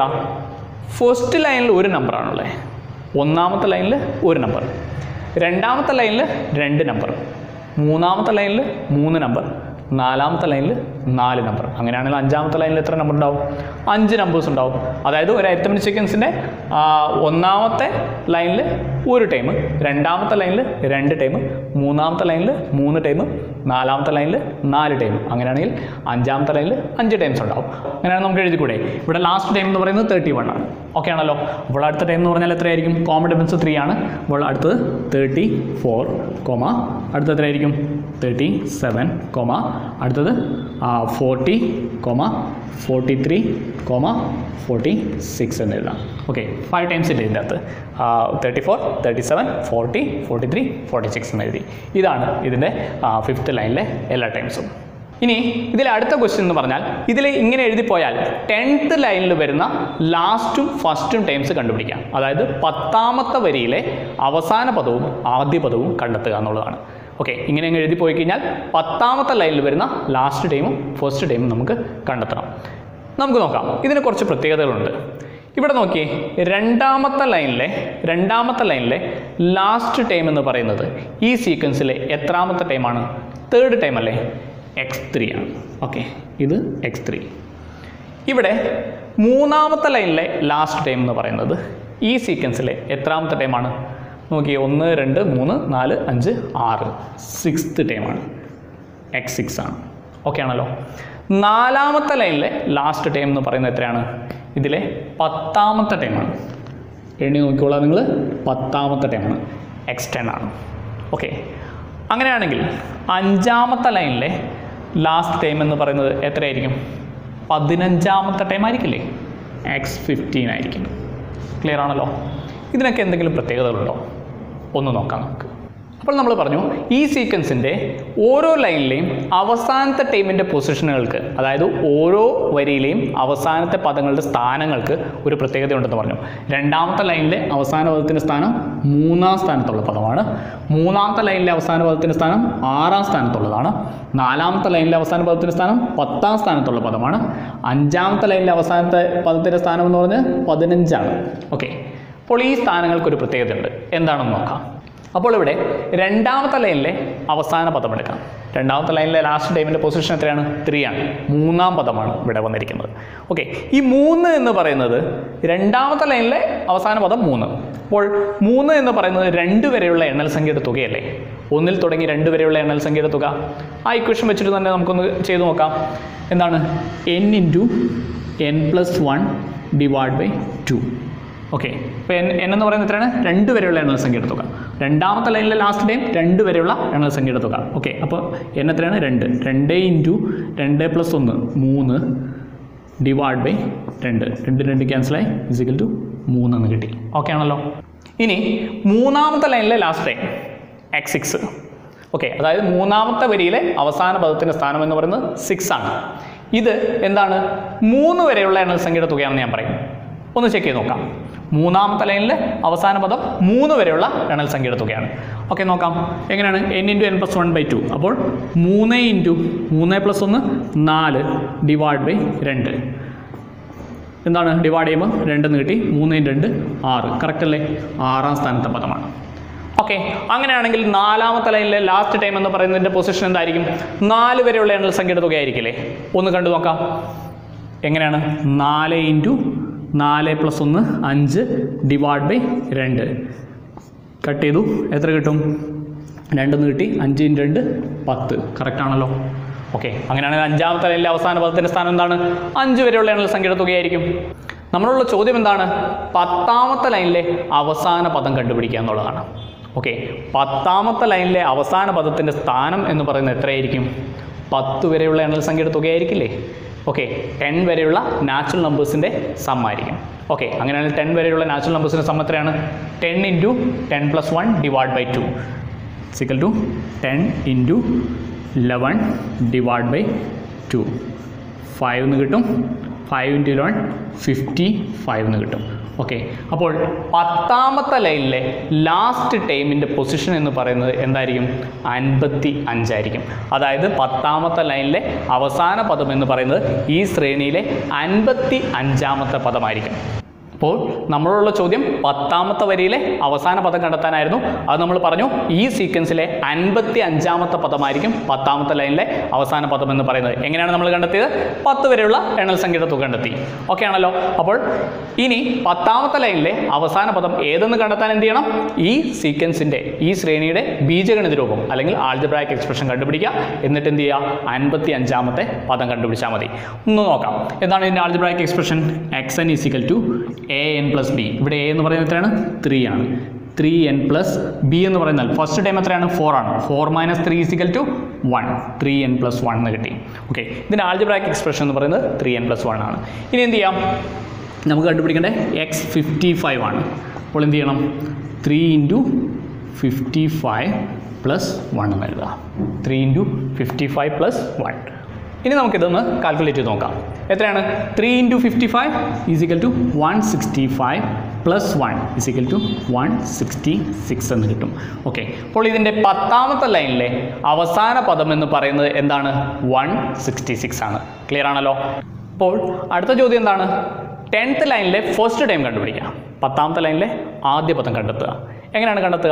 ഫസ്റ്റ് ലൈനിൽ ഒരു നമ്പറാണുള്ളത് ഒന്നാമത്തെ ലൈനിൽ ഒരു നമ്പർ രണ്ടാമത്തെ ലൈനിൽ രണ്ട് നമ്പർ മൂന്നാമത്തെ ലൈനിൽ മൂന്ന് നമ്പർ നാലാമത്തെ ലൈനിൽ നാല് നമ്പർ അങ്ങനെയാണെങ്കിൽ അഞ്ചാമത്തെ ലൈനിൽ എത്ര നമ്പർ ഉണ്ടാവും അഞ്ച് നമ്പേഴ്സ് ഉണ്ടാവും അതായത് ഒരു അരിത്തമെറ്റിക് സീക്വൻസിൻ്റെ ഒന്നാമത്തെ ലൈനിൽ ഒരു ടൈം രണ്ടാമത്തെ ലൈനിൽ രണ്ട് ടൈം മൂന്നാമത്തെ ലൈനിൽ മൂന്ന് ടൈം നാലാമത്തെ ലൈനിൽ നാല് ടൈം അങ്ങനെയാണെങ്കിൽ അഞ്ചാമത്തെ ലൈനിൽ അഞ്ച് ടൈംസ് ഉണ്ടാവും അങ്ങനെയാണ് നമുക്ക് എഴുതിക്കൂടെ ഇവിടെ ലാസ്റ്റ് ടൈം എന്ന് പറയുന്നത് തേർട്ടി വൺ ആണ് ഓക്കെ ആണല്ലോ അപ്പോൾ അടുത്ത ടൈം എന്ന് പറഞ്ഞാൽ എത്രയായിരിക്കും കോമൺ ഡിഫറൻസ് ത്രീ ആണ് അപ്പോൾ അടുത്തത് തേർട്ടി ഫോർ കോമ അടുത്ത എത്രയായിരിക്കും തേർട്ടി സെവൻ കോമ അടുത്തത് forty comma forty three comma forty six എന്ന് എഴുതാം ഓക്കെ ഫൈവ് ടൈംസ് ഇല്ല ഇതിൻ്റെ അകത്ത് thirty four thirty seven forty forty three forty six എന്ന് എഴുതി ഇതാണ് ഇതിൻ്റെ ഫിഫ്ത്ത് ലൈനിലെ എല്ലാ ടൈംസും ഇനി ഇതിലെ അടുത്ത ക്വസ്റ്റ്യൻ എന്ന് പറഞ്ഞാൽ ഇതിൽ ഇങ്ങനെ എഴുതിപ്പോയാൽ ടെൻത്ത് ലൈനിൽ വരുന്ന ലാസ്റ്റും ഫസ്റ്റും ടൈംസ് കണ്ടുപിടിക്കാം അതായത് പത്താമത്തെ വരിയിലെ അവസാന പദവും ആദ്യ പദവും കണ്ടെത്തുക എന്നുള്ളതാണ് ഓക്കെ ഇങ്ങനെ അങ്ങ് എഴുതി പോയി കഴിഞ്ഞാൽ പത്താമത്തെ ലൈനിൽ വരുന്ന ലാസ്റ്റ് ടൈമും ഫസ്റ്റ് ടൈമും നമുക്ക് കണ്ടെത്തണം നമുക്ക് നോക്കാം ഇതിന് കുറച്ച് പ്രത്യേകതകളുണ്ട് ഇവിടെ നോക്കിയേ രണ്ടാമത്തെ ലൈനിലെ രണ്ടാമത്തെ ലൈനിലെ ലാസ്റ്റ് ടൈം എന്ന് പറയുന്നത് ഈ സീക്വൻസിലെ എത്രാമത്തെ ടൈമാണ് തേർഡ് ടൈം അല്ലേ എക്സ് ത്രീ ആണ് ഓക്കെ ഇത് എക്സ് ത്രീ ഇവിടെ മൂന്നാമത്തെ ലൈനിലെ ലാസ്റ്റ് ടൈം എന്ന് പറയുന്നത് ഈ സീക്വൻസിലെ എത്രാമത്തെ ടൈമാണ് നോക്കിയേ ഒന്ന് രണ്ട് മൂന്ന് നാല് അഞ്ച് ആറ് സിക്സ്ത് ടൈമാണ് എക്സ് സിക്സ് ആണ് ഓക്കെ ആണല്ലോ നാലാമത്തെ ലൈനിലെ ലാസ്റ്റ് ടൈം എന്ന് പറയുന്നത് എത്രയാണ് ഇതിലെ പത്താമത്തെ ടൈമാണ് എണ്ണി നോക്കിക്കോളാം നിങ്ങൾ പത്താമത്തെ ടൈമാണ് എക്സ് ടെൻ ആണ് ഓക്കെ അങ്ങനെയാണെങ്കിൽ അഞ്ചാമത്തെ ലൈനിലെ ലാസ്റ്റ് ടൈം എന്ന് പറയുന്നത് എത്രയായിരിക്കും പതിനഞ്ചാമത്തെ ടൈം ആയിരിക്കില്ലേ എക്സ് ഫിഫ്റ്റീൻ ആയിരിക്കും ക്ലിയർ ആണല്ലോ ഇതിനൊക്കെ എന്തെങ്കിലും പ്രത്യേകതകളുണ്ടോ ഒന്ന് നോക്കാം നമുക്ക് അപ്പോൾ നമ്മൾ പറഞ്ഞു ഈ സീക്വൻസിൻ്റെ ഓരോ ലൈനിലെയും അവസാനത്തെ ടൈമിൻ്റെ പൊസിഷനുകൾക്ക് അതായത് ഓരോ വരിയിലെയും അവസാനത്തെ പദങ്ങളുടെ സ്ഥാനങ്ങൾക്ക് ഒരു പ്രത്യേകതയുണ്ടെന്ന് പറഞ്ഞു രണ്ടാമത്തെ ലൈനിലെ അവസാന പദത്തിൻ്റെ സ്ഥാനം മൂന്നാം സ്ഥാനത്തുള്ള പദമാണ് മൂന്നാമത്തെ ലൈനിലെ അവസാന പദത്തിൻ്റെ സ്ഥാനം ആറാം സ്ഥാനത്തുള്ളതാണ് നാലാമത്തെ ലൈനിലെ അവസാന പദത്തിൻ്റെ സ്ഥാനം പത്താം സ്ഥാനത്തുള്ള പദമാണ് അഞ്ചാമത്തെ ലൈനിലെ അവസാനത്തെ പദത്തിൻ്റെ സ്ഥാനം എന്ന് പറഞ്ഞാൽ പതിനഞ്ചാണ് ഓക്കെ അപ്പോൾ ഈ സ്ഥാനങ്ങൾക്കൊരു പ്രത്യേകതയുണ്ട് എന്താണെന്ന് നോക്കാം അപ്പോൾ ഇവിടെ രണ്ടാമത്തെ ലൈനിലെ അവസാന പദം എടുക്കാം രണ്ടാമത്തെ ലൈനിലെ ലാസ്റ്റ് ടൈമിൻ്റെ പൊസിഷൻ എത്രയാണ് ത്രീ ആണ് മൂന്നാം പദമാണ് ഇവിടെ വന്നിരിക്കുന്നത് ഓക്കെ ഈ മൂന്ന് എന്ന് പറയുന്നത് രണ്ടാമത്തെ ലൈനിലെ അവസാന പദം മൂന്ന് അപ്പോൾ മൂന്ന് എന്ന് പറയുന്നത് രണ്ട് വരെയുള്ള എണ്ണൽ സംഖ്യയുടെ തുകയല്ലേ ഒന്നിൽ തുടങ്ങി രണ്ട് വരെയുള്ള എണ്ണൽ സംഖ്യയുടെ തുക ആ ഇക്വേഷൻ വെച്ചിട്ട് തന്നെ നമുക്കൊന്ന് ചെയ്തു നോക്കാം എന്താണ് n into n plus one divide by two okay ഇപ്പോൾ എൻ എൻ എന്ന് പറയുന്നത് എത്രയാണ് രണ്ട് വരെയുള്ള എണ്ണൽ സംഖ്യയുടെ തുക രണ്ടാമത്തെ ലൈനിലെ ലാസ്റ്റ് ടൈം രണ്ട് വരെയുള്ള എണ്ണൽ സംഖ്യയുടെ തുക ഓക്കെ അപ്പോൾ എൻ എത്രയാണ് രണ്ട് രണ്ട് ഇൻറ്റു രണ്ട് പ്ലസ് ഒന്ന് മൂന്ന് ഡിവൈഡ് ബൈ രണ്ട് രണ്ട് രണ്ട് ക്യാൻസലായി ഇസിക്കൽ ടു മൂന്നെന്ന് കിട്ടി ഓക്കെ ആണല്ലോ ഇനി മൂന്നാമത്തെ ലൈനിലെ last term x six okay അതായത് മൂന്നാമത്തെ വരിയിലെ അവസാന പദത്തിൻ്റെ സ്ഥാനം എന്ന് പറയുന്നത് സിക്സ് ആണ് ഇത് എന്താണ് മൂന്ന് വരെയുള്ള എണ്ണൽ സംഖ്യയുടെ തുകയാണെന്ന് ഞാൻ പറയും ഒന്ന് ചെക്ക് ചെയ്ത് നോക്കാം മൂന്നാമത്തെ ലൈനിൽ അവസാന പദം മൂന്ന് വരെയുള്ള എണ്ണൽ സംഖ്യയുടെ തുകയാണ് ഓക്കെ നോക്കാം എങ്ങനെയാണ് n into n plus one by two അപ്പോൾ മൂന്ന് ഇൻറ്റു മൂന്ന് പ്ലസ് ഒന്ന് നാല് ഡിവൈഡ് ബൈ രണ്ട് എന്താണ് ഡിവൈഡ് ചെയ്യുമ്പോൾ രണ്ടെന്ന് കിട്ടി മൂന്ന് രണ്ട് ആറ് കറക്റ്റ് അല്ലേ ആറാം സ്ഥാനത്തെ പദമാണ് ഓക്കെ അങ്ങനെയാണെങ്കിൽ നാലാമത്തെ ലൈനിലെ ലാസ്റ്റ് ടൈം എന്ന് പറയുന്നതിൻ്റെ പൊസിഷൻ എന്തായിരിക്കും നാല് വരെയുള്ള എണ്ണൽ സംഖ്യയുടെ തുകയായിരിക്കില്ലേ ഒന്ന് കണ്ടു നോക്കാം എങ്ങനെയാണ് നാല് ഇൻറ്റു നാല് പ്ലസ് ഒന്ന് അഞ്ച് ഡിവൈഡ് ബൈ രണ്ട് കട്ട് ചെയ്തു എത്ര കിട്ടും രണ്ടെന്ന് കിട്ടി അഞ്ച് ഇൻറ്റ് രണ്ട് പത്ത് കറക്റ്റ് ആണല്ലോ ഓക്കെ അങ്ങനെയാണെങ്കിൽ അഞ്ചാമത്തെ ലൈനിലെ അവസാന പദത്തിൻ്റെ സ്ഥാനം എന്താണ് അഞ്ച് വരെയുള്ള എണ്ണൽ സംഖ്യയുടെ തുകയായിരിക്കും നമ്മളുള്ള ചോദ്യം എന്താണ് പത്താമത്തെ ലൈനിലെ അവസാന പദം കണ്ടുപിടിക്കുക എന്നുള്ളതാണ് ഓക്കെ പത്താമത്തെ ലൈനിലെ അവസാന പദത്തിൻ്റെ സ്ഥാനം എന്ന് പറയുന്നത് എത്രയായിരിക്കും പത്ത് വരെയുള്ള എണ്ണൽ സംഖ്യയുടെ തുകയായിരിക്കില്ലേ ഓക്കെ ടെൻ വരെയുള്ള നാച്ചുറൽ നമ്പേഴ്സിൻ്റെ സം ആയിരിക്കും ഓക്കെ അങ്ങനെയാണെങ്കിൽ ടെൻ വരെയുള്ള നാച്ചുറൽ നമ്പേഴ്സിൻ്റെ സം എത്രയാണ് ten into ten plus one divide by two equal to ten into eleven divide by two five എന്ന് കിട്ടും five into eleven fifty five എന്ന് കിട്ടും ഓക്കെ അപ്പോൾ പത്താമത്തെ ലൈനിലെ ലാസ്റ്റ് ടൈമിൻ്റെ പൊസിഷൻ എന്ന് പറയുന്നത് എന്തായിരിക്കും അൻപത്തി അഞ്ചായിരിക്കും അതായത് പത്താമത്തെ ലൈനിലെ അവസാന പദം എന്ന് പറയുന്നത് ഈ ശ്രേണിയിലെ അൻപത്തി അഞ്ചാമത്തെ പദമായിരിക്കും അപ്പോൾ നമ്മളോടുള്ള ചോദ്യം പത്താമത്തെ വരിയിലെ അവസാന പദം കണ്ടെത്താനായിരുന്നു അത് നമ്മൾ പറഞ്ഞു ഈ സീക്വൻസിലെ അൻപത്തി അഞ്ചാമത്തെ പദമായിരിക്കും പത്താമത്തെ ലൈനിലെ അവസാന പദം എന്ന് പറയുന്നത് എങ്ങനെയാണ് നമ്മൾ കണ്ടെത്തിയത് പത്ത് വരെയുള്ള എണ്ണൽ സംഖ്യയുടെ തുക കണ്ടെത്തി ഓക്കെ ആണല്ലോ അപ്പോൾ ഇനി പത്താമത്തെ ലൈനിലെ അവസാന പദം ഏതെന്ന് കണ്ടെത്താൻ എന്ത് ചെയ്യണം ഈ സീക്വൻസിൻ്റെ ഈ ശ്രേണിയുടെ ബീജഗണിത രൂപം അല്ലെങ്കിൽ ആൾജബ്രായിക് എക്സ്പ്രഷൻ കണ്ടുപിടിക്കുക എന്നിട്ട് എന്ത് ചെയ്യുക അൻപത്തി അഞ്ചാമത്തെ പദം കണ്ടുപിടിച്ചാൽ മതി ഒന്ന് നോക്കാം എന്താണ് ഇതിൻ്റെ algebraic expression x n is equal to a n plus b ഇവിടെ എ എന്ന് പറയുന്നത് എത്രയാണ് ത്രീ ആണ് ത്രീ എൻ പ്ലസ് ബി എന്ന് പറയുന്നത് ഫസ്റ്റ് ടൈം എത്രയാണ് ഫോർ ആണ് four minus three is equal to one three n plus one എന്ന് കിട്ടി ഓക്കെ ഇതിൻ്റെ ആൾജബ്രായിക് എക്സ്പ്രഷൻ എന്ന് പറയുന്നത് ത്രീ എൻ പ്ലസ് വൺ ആണ് ഇനി എന്ത് ചെയ്യാം നമുക്ക് കണ്ടുപിടിക്കേണ്ടത് എക്സ് ഫിഫ്റ്റി ഫൈവ് ആണ് അപ്പോൾ എന്ത് ചെയ്യണം three into fifty five plus one എന്ന് എഴുതുക three into fifty five plus one ഇനി നമുക്കിതൊന്ന് കാൽക്കുലേറ്റ് ചെയ്ത് നോക്കാം എത്രയാണ് three into fifty five is equal to one sixty five plus one is equal to one sixty six എന്ന് കിട്ടും ഓക്കെ അപ്പോൾ ഇതിൻ്റെ പത്താമത്തെ ലൈനിലെ അവസാന പദം എന്ന് പറയുന്നത് എന്താണ് വൺ സിക്സ്റ്റി സിക്സ് ആണ് ക്ലിയർ ആണല്ലോ അപ്പോൾ അടുത്ത ചോദ്യം എന്താണ് ടെൻത്ത് ലൈനിലെ ഫസ്റ്റ് ടൈം കണ്ടുപിടിക്കുക പത്താമത്തെ ലൈനിലെ ആദ്യ പദം കണ്ടെത്തുക എങ്ങനെയാണ് കണ്ടെത്തുക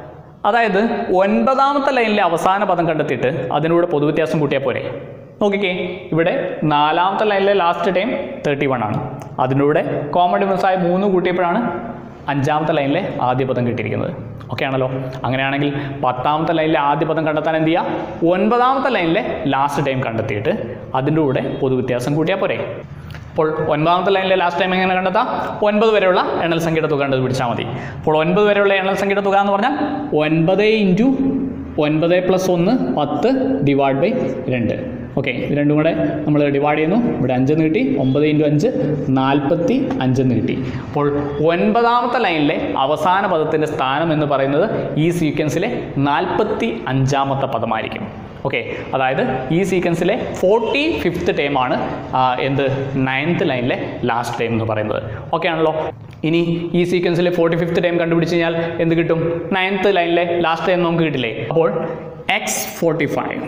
അതായത് ഒൻപതാമത്തെ ലൈനിലെ അവസാന പദം കണ്ടെത്തിയിട്ട് അതിനൂടെ പൊതുവ്യത്യാസം കൂട്ടിയാൽ പോരെ നോക്കിക്കേ ഇവിടെ നാലാമത്തെ ലൈനിലെ ലാസ്റ്റ് ടൈം തേർട്ടി വൺ ആണ് അതിലൂടെ കോമൺ ഡിഫറൻസ് ആയ മൂന്ന് കൂട്ടിയപ്പോഴാണ് അഞ്ചാമത്തെ ലൈനിലെ ആദ്യ പദം കിട്ടിയിരിക്കുന്നത് ഓക്കെ ആണല്ലോ അങ്ങനെയാണെങ്കിൽ പത്താമത്തെ ലൈനിലെ ആദ്യ പദം കണ്ടെത്താൻ എന്ത് ചെയ്യുക ഒൻപതാമത്തെ ലൈനിലെ ലാസ്റ്റ് ടൈം കണ്ടെത്തിയിട്ട് അതിൻ്റെ കൂടെ പൊതുവ്യത്യാസം കൂട്ടിയാൽ പോരെ അപ്പോൾ ഒൻപതാമത്തെ ലൈനിലെ ലാസ്റ്റ് ടൈം എങ്ങനെ കണ്ടെത്താം ഒൻപത് വരെയുള്ള എണ്ണൽ സംഖ്യയുടെ തുക കണ്ടുപിടിച്ചാൽ മതി അപ്പോൾ ഒൻപത് വരെയുള്ള എണ്ണൽ സംഖ്യയുടെ തുക എന്ന് പറഞ്ഞാൽ ഒൻപത് ഇൻറ്റു ഒൻപത് പ്ലസ് ഒന്ന് പത്ത് ഡിവൈഡ് ബൈ രണ്ട് ഓക്കെ ഇത് രണ്ടും കൂടെ നമ്മൾ ഡിവൈഡ് ചെയ്യുന്നു ഇവിടെ അഞ്ചെന്ന് കിട്ടി ഒമ്പത് ഇൻറ്റു അഞ്ച് നാൽപ്പത്തി അഞ്ചെന്ന് കിട്ടി അപ്പോൾ ഒൻപതാമത്തെ ലൈനിലെ അവസാന പദത്തിൻ്റെ സ്ഥാനം എന്ന് പറയുന്നത് ഈ സീക്വൻസിലെ നാൽപ്പത്തി അഞ്ചാമത്തെ പദമായിരിക്കും ഓക്കെ അതായത് ഈ സീക്വൻസിലെ ഫോർട്ടി ഫിഫ്ത്ത് ടൈമാണ് എന്ത് നയൻത്ത് ലൈനിലെ ലാസ്റ്റ് ടൈം എന്ന് പറയുന്നത് ഓക്കെ ആണല്ലോ ഇനി ഈ സീക്വൻസിലെ ഫോർട്ടി ഫിഫ്ത്ത് ടൈം കണ്ടുപിടിച്ച് കഴിഞ്ഞാൽ എന്ത് കിട്ടും നയൻത്ത് ലൈനിലെ ലാസ്റ്റ് ടൈം നമുക്ക് കിട്ടില്ലേ അപ്പോൾ x forty five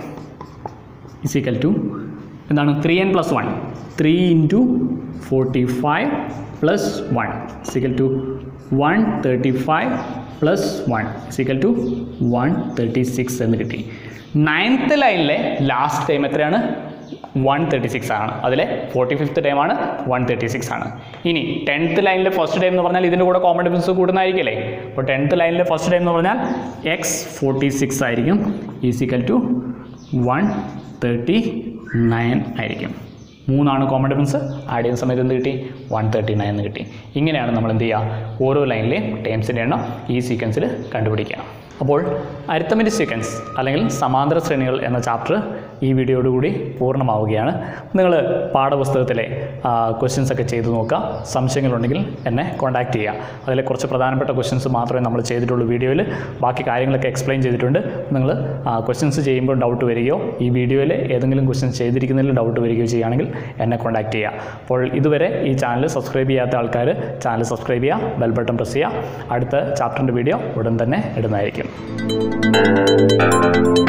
is equal to എന്താണ് three n plus one three into forty five plus one is equal to one thirty five plus one is equal to one thirty six എന്ന് കിട്ടി നയൻത്ത് ലൈനിലെ last term എത്രയാണ് one thirty six ആണ് അതിലെ forty fifth ടൈമാണ് one thirty six ആണ് ഇനി tenth ലൈനിലെ ഫസ്റ്റ് ടൈം എന്ന് പറഞ്ഞാൽ ഇതിൻ്റെ കൂടെ കോമൺ ഡിഫറൻസ് കൂടുന്നതായിരിക്കില്ലേ അപ്പോൾ ടെൻത്ത് ലൈനിലെ ഫസ്റ്റ് ടൈം എന്ന് പറഞ്ഞാൽ എക്സ് ഫോർട്ടി സിക്സ് ആയിരിക്കും is equal to one thirty nine ആയിരിക്കും മൂന്നാണ് കോമൺ ഡിഫറൻസ് ആഡ് ചെയ്യുന്ന സമയത്ത് എന്ത് കിട്ടി വൺ തേർട്ടി നയൻ എന്ന് കിട്ടി ഇങ്ങനെയാണ് നമ്മൾ എന്ത് ചെയ്യുക ഓരോ ലൈനിലെയും ടേംസിൻ്റെ എണ്ണം ഈ സീക്വൻസിൽ കണ്ടുപിടിക്കുക അപ്പോൾ അരിത്തമെറ്റിക് സീക്വൻസ് അല്ലെങ്കിൽ സമാന്തര ശ്രേണികൾ എന്ന ചാപ്റ്റർ ഈ വീഡിയോയോടുകൂടി പൂർണ്ണമാവുകയാണ് നിങ്ങൾ പാഠപുസ്തകത്തിലെ ക്വസ്റ്റ്യൻസ് ഒക്കെ ചെയ്തു നോക്കുക സംശയങ്ങളുണ്ടെങ്കിൽ എന്നെ കോൺടാക്റ്റ് ചെയ്യുക അതിലെ കുറച്ച് പ്രധാനപ്പെട്ട ക്വസ്റ്റ്യൻസ് മാത്രമേ നമ്മൾ ചെയ്തിട്ടുള്ളൂ വീഡിയോയിൽ ബാക്കി കാര്യങ്ങളൊക്കെ എക്സ്പ്ലെയിൻ ചെയ്തിട്ടുണ്ട് നിങ്ങൾ ക്വസ്റ്റ്യൻസ് ചെയ്യുമ്പോൾ ഡൗട്ട് വരികയോ ഈ വീഡിയോയിൽ ഏതെങ്കിലും ക്വസ്റ്റ്യൻസ് ചെയ്തിരിക്കുന്നതിൽ ഡൗട്ട് വരികയോ ചെയ്യുകയാണെങ്കിൽ എന്നെ കോൺടാക്റ്റ് ചെയ്യുക അപ്പോൾ ഇതുവരെ ഈ ചാനൽ സബ്സ്ക്രൈബ് ചെയ്യാത്ത ആൾക്കാർ ചാനൽ സബ്സ്ക്രൈബ് ചെയ്യുക ബെൽ ബട്ടൺ പ്രസ് ചെയ്യുക അടുത്ത ചാപ്റ്ററിൻ്റെ വീഡിയോ ഉടൻ തന്നെ ഇടുന്നതായിരിക്കും